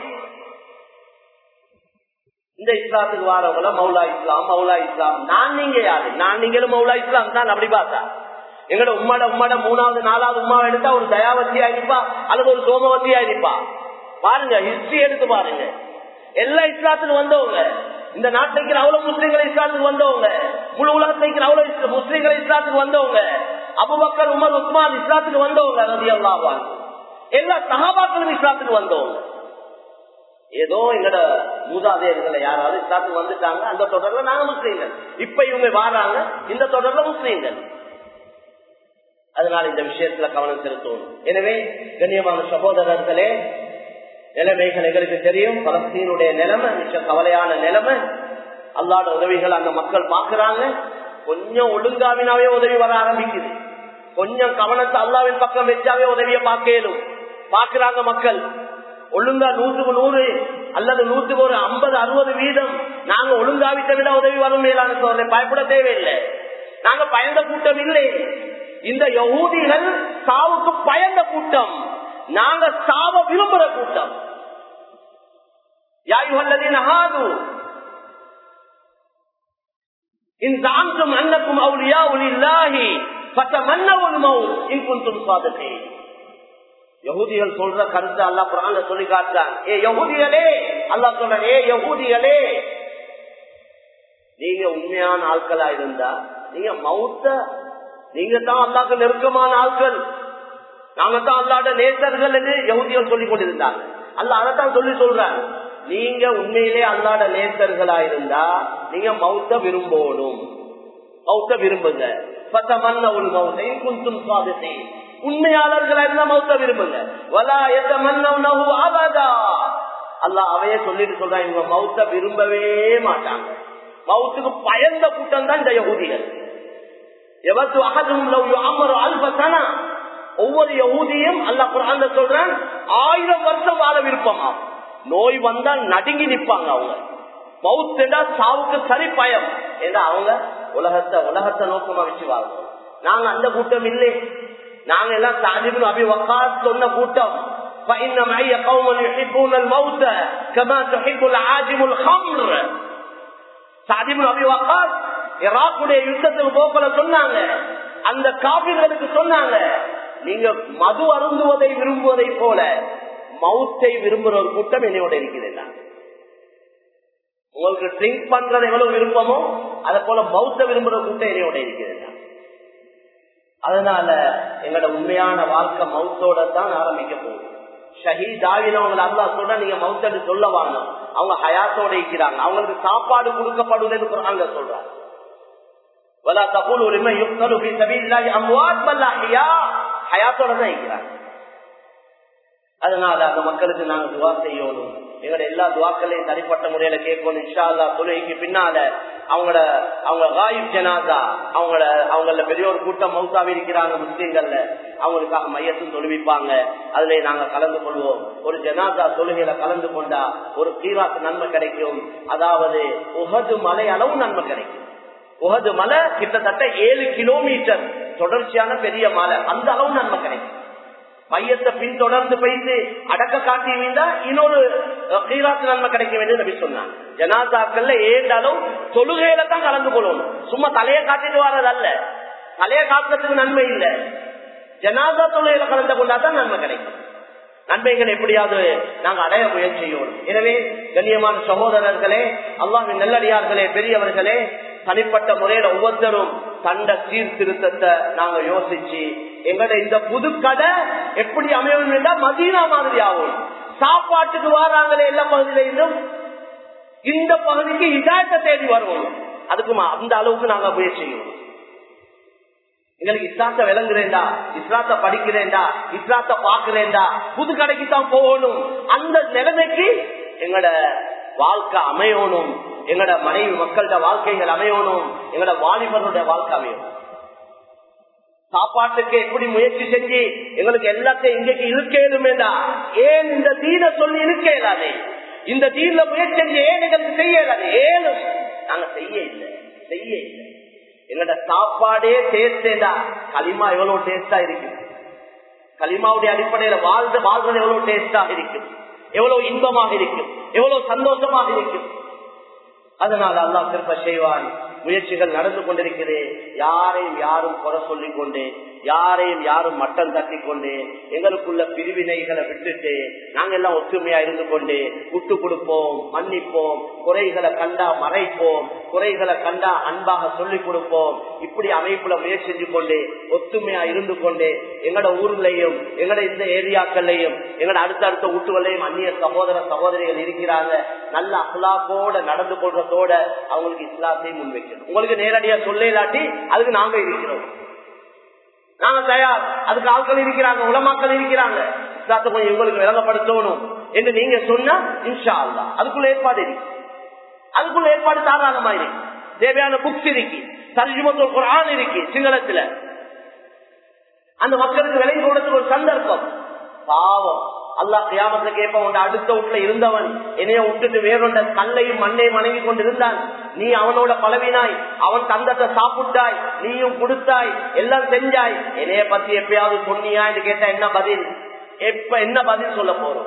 [SPEAKER 1] இந்த இஸ்லாத்துக்கு வாரவங்கள மௌலா இஸ்லாம் மௌலா இஸ்லாம் நான் நீங்க யாரு நான் நீங்களும் மௌலா இஸ்லாம் தான் அப்படி பார்த்தா எங்கட உம்மாட உம்மாட மூணாவது நாலாவது உமாவை எடுத்தா ஒரு தயாவத்தியா இருப்பா அல்லது ஒரு சோமவத்தியா இருப்பா பாருங்க ஹிஸ்டரி எடுத்து பாருங்க எல்லா இஸ்லாத்துக்கு வந்தவங்க இந்த நாட்டுக்கு அவ்வளவு முஸ்லீம்களை இஸ்லாத்துக்கு வந்தவங்க முழு உலகத்துக்கு அவ்வளவு முஸ்லீம்களை இஸ்லாத்துக்கு வந்தவங்க அபுபக்கர் உமர் உஸ்மான் இஸ்லாத்துக்கு வந்தவங்க ரதி அல்லாவான் எல்லா சகாபாக்களும் இஸ்லாத்துக்கு வந்தவங்க ஏதோ எங்கட மூதாதையர்களை யாராவது இஸ்லாத்துக்கு வந்துட்டாங்க அந்த தொடர்ல நாங்க முஸ்லீம்கள் இப்ப இவங்க வாராங்க இந்த தொடர்ல முஸ்லீம்கள் அதனால இந்த விஷயத்துல கவனம் செலுத்தணும் எனவே கண்ணியமான சகோதரர்களே நிலைமைகள் எங்களுக்கு தெரியும் பலஸ்தீனுடைய நிலைமை மிக கவலையான நிலைமை அல்லாட உதவிகள் அந்த மக்கள் பாக்குறாங்க கொஞ்சம் ஒழுங்காவினாவே உதவி வர ஆரம்பிக்குது கொஞ்சம் கவனத்தை அல்லாவின் பக்கம் வச்சாவே உதவிய பார்க்கலும் பாக்குறாங்க மக்கள் ஒழுங்கா நூற்றுக்கு நூறு அல்லது நூற்றுக்கு ஒரு ஐம்பது அறுபது வீதம் நாங்க ஒழுங்காவிட்ட விட உதவி வரும் மேலான சோதனை பயப்பட தேவையில்லை நாங்க பயந்த கூட்டம் இல்லை இந்த யகூதிகள் சாவுக்கு பயந்த கூட்டம் நாங்க சாவ விரும்புற கூட்டம் யாயுகல்லதின் ஹாது إن زعمتم أنكم أولياء لله فتمنوا الموت إن كنتم صادقين யகுதிகள் சொல்ற கருத்து அல்லா குரான்ல சொல்லி காட்டுறான் ஏ யகுதிகளே அல்லா சொல்ற ஏ யகுதிகளே நீங்க உண்மையான ஆட்களா இருந்தா நீங்க மௌத்த நீங்க தான் அல்லாக்கு நெருக்கமான ஆட்கள் நாங்க தான் அல்லாட நேசர்கள் என்று யகுதிகள் சொல்லிக் கொண்டிருந்தாங்க அல்ல அதைத்தான் சொல்லி சொல்றாங்க நீங்க உண்மையிலே அல்லாட நேசர்களா இருந்தா நீங்க மௌத்த விரும்பணும் மௌத்த விரும்புங்க பத்தமன்ன ஒரு மௌத்தையும் குந்தும் சுவாதத்தை உண்மையாளர்களா இருந்தா மௌத்த விரும்புங்க வலா எத்த மன்னவு அபதா அல்ல அவைய சொல்லிட்டு சொல்றாங்க இவங்க மௌத்த விரும்பவே மாட்டாங்க மௌத்துக்கு பயந்த கூட்டம் தான் இந்த யகுதிகள் எவத்து அகதும் அமரு அல்பசனா ஒவ்வொரு யகுதியும் அல்ல குரான் சொல்றான் ஆயிரம் வருஷம் வாழ விருப்பமா நோய் வந்தா நடுங்கி நிப்பாங்க அவங்க மவுத்தா சாவுக்கு சரி பயம் ஏன்னா அவங்க உலகத்தை உலகத்தை நோக்கமா வச்சு வாழ்றோம் நாங்க அந்த கூட்டம் இல்லை நாங்க எல்லாம் சாதிபுல் அபி வக்கா சொன்ன கூட்டம் فإن معي قوم يحبون الموت كما تحب العاجم الخمر சாதிபுல் அபி வக்கா இராக்குடைய யுத்தத்துக்கு போக்கல சொன்னாங்க அந்த காவிர்களுக்கு சொன்னாங்க நீங்க மது அருந்துவதை விரும்புவதை போல மவுத்தை விரும்புற ஒரு கூட்டம் என்னையோட இருக்கிறதா உங்களுக்கு ட்ரிங்க் பண்றது எவ்வளவு விருப்பமோ அதை போல மவுத்த விரும்புற கூட்டம் என்னையோட இருக்கிறதா அதனால எங்களோட உண்மையான வாழ்க்கை மவுத்தோட தான் ஆரம்பிக்க போகுது ஷஹீத் ஆகினவங்களை அல்லா சொல்ற நீங்க மவுத்தன்னு சொல்ல வாங்க அவங்க ஹயாத்தோட இருக்கிறாங்க அவங்களுக்கு சாப்பாடு கொடுக்கப்படுவதுன்னு அங்க சொல்றாங்க வலா தபுல் உரிமை யுக்தலு பி சபீல்லாஹி அம்வாத் பல் அஹ்யா ஹயாத்தோட தான் இருக்கிறாங்க அதனால அந்த மக்களுக்கு நாங்க துவா செய்யணும் எங்களோட எல்லா துவாக்களையும் தனிப்பட்ட முறையில கேட்கணும் இன்ஷா அல்லா தொழுகைக்கு பின்னால அவங்களோட அவங்க காயிப் ஜனாதா அவங்களோட அவங்கள பெரிய ஒரு கூட்டம் மௌசாவி இருக்கிறாங்க முஸ்லீம்கள்ல அவங்களுக்காக மையத்தும் தொழுவிப்பாங்க அதுல நாங்க கலந்து கொள்வோம் ஒரு ஜனாதா தொழுகையில கலந்து கொண்டா ஒரு கீராத்து நன்மை கிடைக்கும் அதாவது உகது மலை அளவு நன்மை கிடைக்கும் உகது மலை கிட்டத்தட்ட ஏழு கிலோமீட்டர் தொடர்ச்சியான பெரிய மலை அந்த அளவு நன்மை கிடைக்கும் மையத்தை பின்தொடர்ந்து போயிட்டு அடக்க காட்டி வீந்தா இன்னொரு கீராத்து நன்மை கிடைக்கும் என்று நபி சொன்னாங்க ஜனாதாக்கள்ல ஏண்டாலும் தொழுகையில தான் கலந்து கொள்ளணும் சும்மா தலையை காட்டிட்டு வர்றதல்ல தலையை காட்டுறதுக்கு நன்மை இல்லை ஜனாதா தொழுகையில கலந்து கொண்டாதான் நன்மை கிடைக்கும் நன்மைகள் எப்படியாவது நாங்க அடைய முயற்சி செய்யணும் எனவே கண்ணியமான சகோதரர்களே அல்லாவின் நல்லடியார்களே பெரியவர்களே தனிப்பட்ட முறையில ஒவ்வொருத்தரும் தண்ட சீர்திருத்தத்தை நாங்க யோசிச்சு எங்கட இந்த புது கடை எப்படி அமையணும் என்றால் மதீனா மாதிரி ஆகும் சாப்பாட்டுக்கு வராங்களே எல்லா பகுதியிலும் இந்த பகுதிக்கு இதாயத்தை தேடி வருவோம் அதுக்கு அந்த அளவுக்கு நாங்க முயற்சி செய்யணும் எங்களுக்கு இஸ்லாத்த விளங்குறேன்டா இஸ்லாத்த படிக்கிறேன்டா இஸ்லாத்த பாக்குறேன்டா புது கடைக்கு தான் போகணும் அந்த நிலைமைக்கு எங்களோட வாழ்க்கை அமையணும் எங்களோட மனைவி மக்களோட வாழ்க்கைகள் அமையணும் எங்களோட வாலிபர்களுடைய வாழ்க்கை அமையணும் சாப்பாட்டுக்கு எப்படி முயற்சி செஞ்சு எங்களுக்கு எல்லாத்தையும் இன்றைக்கு இருக்கேனுமேடா ஏன் இந்த தீன சொல்லி இருக்கேலாதே இந்த தீன்ல முயற்சி செஞ்சு ஏன் எங்களுக்கு செய்யலாது ஏனும் நாங்க செய்ய இல்லை செய்ய இல்லை எங்களோட சாப்பாடே டேஸ்டேடா களிமா எவ்வளவு டேஸ்டா இருக்கு களிமாவுடைய அடிப்படையில வாழ்ந்து வாழ்றது எவ்வளவு டேஸ்டாக இருக்கும் எவ்வளவு இன்பமாக இருக்கும் எவ்வளவு சந்தோஷமாக இருக்கும் அதனால் அல்லாஹ் திருப்ப செய்வான் முயற்சிகள் நடந்து கொண்டிருக்கிறது யாரையும் யாரும் குறை சொல்லிக் கொண்டு யாரையும் யாரும் மட்டம் தட்டி கொண்டு எங்களுக்குள்ள பிரிவினைகளை விட்டுட்டு நாங்க எல்லாம் ஒற்றுமையா இருந்து கொண்டு விட்டு கொடுப்போம் மன்னிப்போம் குறைகளை கண்டா மறைப்போம் குறைகளை கண்டா அன்பாக சொல்லிக் கொடுப்போம் இப்படி அமைப்புல முயற்சி செஞ்சு கொண்டு ஒத்துமையா இருந்து கொண்டு எங்கட ஊர்லயும் எங்கட இந்த ஏரியாக்கள்லயும் எங்கட அடுத்தடுத்த வீட்டுகளையும் அந்நிய சகோதர சகோதரிகள் இருக்கிறாங்க நல்ல அஹ்லாக்கோட நடந்து கொள்றதோட அவங்களுக்கு இஸ்லாத்தையும் முன்வைக்கணும் உங்களுக்கு நேரடியா சொல்ல இல்லாட்டி அதுக்கு நாங்க இருக்கிறோம் நாங்க தயார் அதுக்கு ஆட்கள் இருக்கிறாங்க உலமாக்கள் இருக்கிறாங்க இஸ்லாத்தை கொஞ்சம் உங்களுக்கு விளங்கப்படுத்தணும் என்று நீங்க சொன்னா இன்ஷா அல்லா அதுக்குள்ள ஏற்பாடு இருக்கு அதுக்குள்ள ஏற்பாடு தாராளமா இருக்கு தேவையான புக்ஸ் இருக்கு தர்ஜுமத்தோல் குரான் இருக்கு சிங்களத்துல அந்த மக்களுக்கு விலை கொடுத்து ஒரு சந்தர்ப்பம் பாவம் அல்லாஹ் கியாமத்தை கேட்ப உன் அடுத்த வீட்டுல இருந்தவன் என்னைய விட்டுட்டு வேறொண்ட கல்லையும் மண்ணையும் வணங்கி கொண்டிருந்தான் நீ அவனோட பழவினாய் அவன் தந்தத்தை சாப்பிட்டாய் நீயும் கொடுத்தாய் எல்லாம் செஞ்சாய் என்னைய பத்தி எப்பயாவது சொன்னியா என்று கேட்டா என்ன பதில் எப்ப என்ன பதில் சொல்ல போறோம்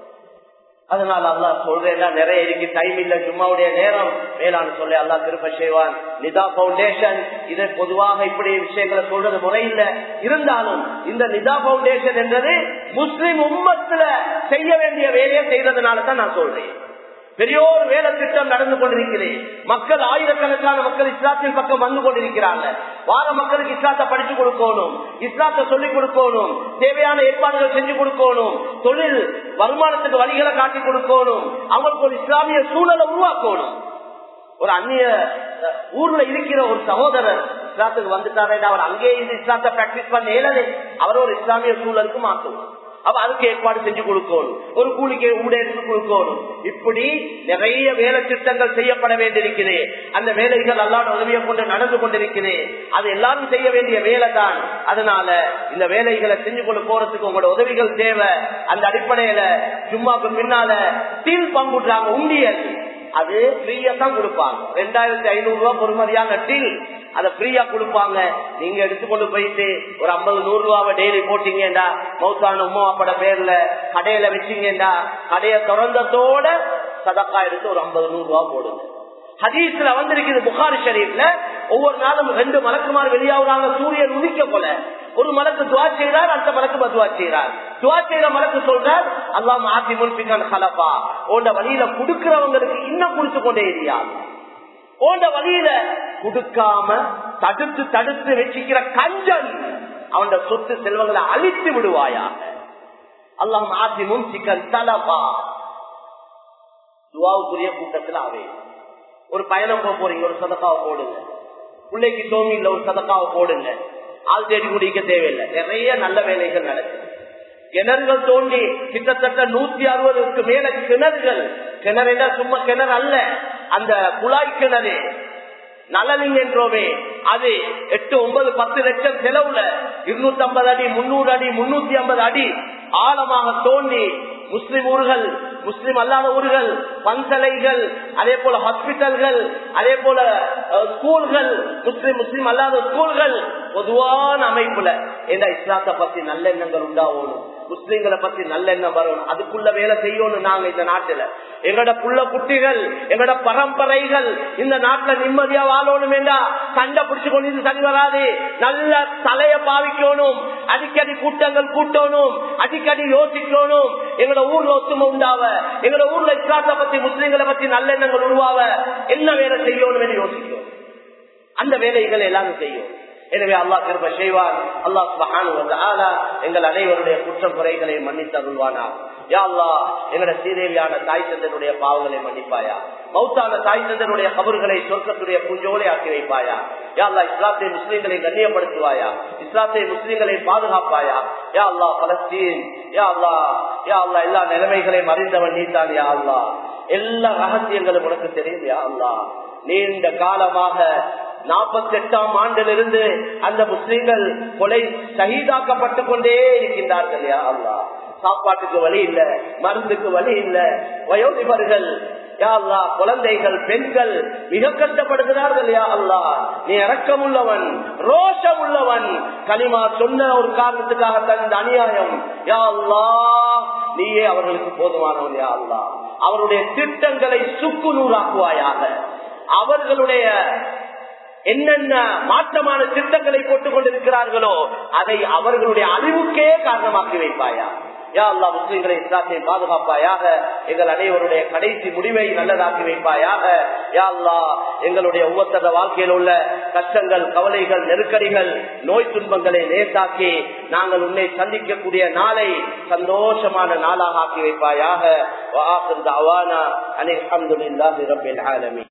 [SPEAKER 1] அதனால அல்லா சொல்றேன் நிறைய இருக்கு டைம் இல்ல ஜும்மாவுடைய நேரம் வேளாண் சொல்லி அல்லா திருப்ப செய்வான் நிதா பவுண்டேஷன் இது பொதுவாக இப்படி விஷயங்களை சொல்றது முறையில்லை இருந்தாலும் இந்த நிதா பவுண்டேஷன் என்றது முஸ்லிம் உம்மத்துல செய்ய வேண்டிய வேலையை செய்யறதுனால தான் நான் சொல்றேன் பெரியோர் வேலை திட்டம் நடந்து கொண்டிருக்கிறேன் மக்கள் ஆயிரக்கணக்கான மக்கள் இஸ்லாத்தின் பக்கம் வந்து கொண்டிருக்கிறாங்க வார மக்களுக்கு இஸ்லாத்தை படிச்சு கொடுக்கணும் இஸ்லாத்தை சொல்லிக் கொடுக்கணும் தேவையான ஏற்பாடுகள் செஞ்சு கொடுக்கணும் தொழில் வருமானத்துக்கு வழிகளை காட்டி கொடுக்கணும் அவங்களுக்கு ஒரு இஸ்லாமிய சூழலை உருவாக்கணும் ஒரு அந்நிய ஊர்ல இருக்கிற ஒரு சகோதரர் இஸ்லாத்துக்கு வந்துட்டாரே அவர் அங்கேயே இந்த இஸ்லாத்தை பிராக்டிஸ் பண்ண இயலது அவர் ஒரு இஸ்லாமிய சூழலுக்கு மாற்றணும் அப்ப அதுக்கு ஏற்பாடு செஞ்சு கொடுக்கணும் ஒரு கூலிக்கு ஊட எடுத்து கொடுக்கணும் இப்படி நிறைய வேலை திட்டங்கள் செய்யப்பட வேண்டியிருக்குது அந்த வேலைகள் அல்லாட உதவியை கொண்டு நடந்து கொண்டிருக்குது அது எல்லாரும் செய்ய வேண்டிய வேலை தான் அதனால இந்த வேலைகளை செஞ்சு கொண்டு போறதுக்கு உங்களோட உதவிகள் தேவை அந்த அடிப்படையில சும்மாக்கு பின்னால டீல் பங்குறாங்க உண்டியல் அது ஃப்ரீயா தான் கொடுப்பாங்க ரெண்டாயிரத்தி ஐநூறு ரூபாய் பொறுமதியான டீல் அதை ஃப்ரீயா கொடுப்பாங்க நீங்க எடுத்துக்கொண்டு போயிட்டு ஒரு ஐம்பது நூறு ரூபாவை டெய்லி போட்டீங்கடா மௌத்தான உமா அப்பட பேர்ல கடையில வச்சீங்கடா கடையை திறந்ததோட சதக்கா எடுத்து ஒரு ஐம்பது நூறு ரூபா போடுங்க ஹதீஸ்ல வந்திருக்குது புகாரி ஷரீப்ல ஒவ்வொரு நாளும் ரெண்டு மலக்குமார் வெளியாகிறாங்க சூரியன் உதிக்க போல ஒரு மலக்கு துவா செய்கிறார் அடுத்த மலக்கு பதுவா செய்கிறார் துவா செய்யற மலக்கு சொல்றார் அல்லாம் ஆத்தி முன்பிக்கான கலப்பா உண்ட வழியில குடுக்கிறவங்களுக்கு இன்னும் குடிச்சு கொண்டே இருக்கியா உண்ட வழியில குடுக்காம தடுத்து தடுத்து வச்சுக்கிற கஞ்சன் அவன் சொத்து செல்வங்களை அழித்து விடுவாயா அல்லாம் ஆத்தி முன்சிக்கன் தலபா துவாவுக்குரிய கூட்டத்தில் அவை ஒரு பயணம் போக போறீங்க ஒரு சதக்காவை போடுங்க பிள்ளைக்கு தோமி இல்ல ஒரு சதக்காவை போடுங்க ஆள் தேடி குடிக்க தேவையில்லை நிறைய நல்ல வேலைகள் நடக்குது கிணறுகள் தோண்டி கிட்டத்தட்ட நூத்தி அறுபதுக்கு மேல கிணறுகள் கிணறு சும்மா கிணறு அல்ல அந்த குழாய் கிணறு நலனிங் என்றோமே அது எட்டு ஒன்பது பத்து லட்சம் செலவுல இருநூத்தி ஐம்பது அடி முன்னூறு அடி முன்னூத்தி ஐம்பது அடி ஆழமாக தோண்டி முஸ்லிம் ஊர்கள் முஸ்லிம் அல்லாத ஊர்கள் பன்சலைகள் அதே போல ஹாஸ்பிட்டல்கள் அதே போல ஸ்கூல்கள் முஸ்லிம் முஸ்லிம் அல்லாத ஸ்கூல்கள் பொதுவான அமைப்புல ஏண்டா இஸ்லாத்தை பத்தி நல்லெண்ணங்கள் உண்டாகணும் முஸ்லிம்களை பத்தி நல்லெண்ணம் வரணும் அதுக்குள்ள வேலை செய்யணும் நாங்க இந்த நாட்டுல எங்கட புள்ள குட்டிகள் எங்கட பரம்பரைகள் இந்த நாட்டுல நிம்மதியா வாழணும் வேண்டா சண்டை பிடிச்சு கொண்டு சரி வராது நல்ல தலைய பாவிக்கணும் அடிக்கடி கூட்டங்கள் கூட்டணும் அடிக்கடி யோசிக்கணும் எங்களோட ஊர்ல ஒத்துமை உண்டாவ எங்களோட ஊர்ல இஸ்லாத்தை பத்தி முஸ்லிம்களை பத்தி நல்லெண்ணங்கள் உருவாவ என்ன வேலை செய்யணும் யோசிக்கணும் அந்த வேலைகளை எல்லாரும் செய்யும் எனவே அல்லா கிருப செய்வார் அல்லா சுபஹானு எங்கள் அனைவருடைய குற்றம் குறைகளை மன்னித்து அருள்வானா யா அல்லா எங்களோட சீதேவியான தாய் தந்தனுடைய பாவங்களை மன்னிப்பாயா மௌத்தான தாய் தந்தனுடைய கபர்களை சொர்க்கத்துடைய பூஞ்சோலை ஆக்கி வைப்பாயா யா அல்லா இஸ்லாத்தை முஸ்லீம்களை கண்ணியப்படுத்துவாயா இஸ்லாத்தை முஸ்லீம்களை பாதுகாப்பாயா யா அல்லா பலஸ்தீன் யா அல்லா யா அல்லா எல்லா நிலைமைகளையும் அறிந்தவன் நீதான் யா அல்லா எல்லா ரகசியங்களும் உனக்கு தெரியும் யா அல்லா நீண்ட காலமாக நாற்பத்தி எட்டாம் ஆண்டிலிருந்து அந்த முஸ்லீம்கள் கொலை சகிதாக்கப்பட்டு கொண்டே இருக்கின்றார்கள் யா அல்லா சாப்பாட்டுக்கு வழி இல்ல மருந்துக்கு வழி இல்ல வயோதிபர்கள் யா அல்லா குழந்தைகள் பெண்கள் மிக கஷ்டப்படுகிறார்கள் யா அல்லா நீ இறக்கம் உள்ளவன் ரோஷம் உள்ளவன் களிமா சொன்ன ஒரு காரணத்துக்காக தந்த அநியாயம் யா அல்லா நீயே அவர்களுக்கு போதுமானவன் யா அல்லா அவருடைய திட்டங்களை சுக்கு நூறாக்குவாயாக அவர்களுடைய என்னென்ன மாற்றமான திட்டங்களை போட்டுக் கொண்டிருக்கிறார்களோ அதை அவர்களுடைய அழிவுக்கே காரணமாக்கி வைப்பாயா யா அல்லா முஸ்லிம்களை இஸ்லாத்தை பாதுகாப்பாயாக எங்கள் அனைவருடைய கடைசி முடிவை நல்லதாக்கி வைப்பாயாக யா அல்லா எங்களுடைய ஒவ்வொருத்தர வாழ்க்கையில் உள்ள கஷ்டங்கள் கவலைகள் நெருக்கடிகள் நோய் துன்பங்களை லேசாக்கி நாங்கள் உன்னை சந்திக்கக்கூடிய நாளை சந்தோஷமான நாளாக ஆக்கி வைப்பாயாக அனில் அஹமதுல்லாஹி ரபில் ஆலமீன்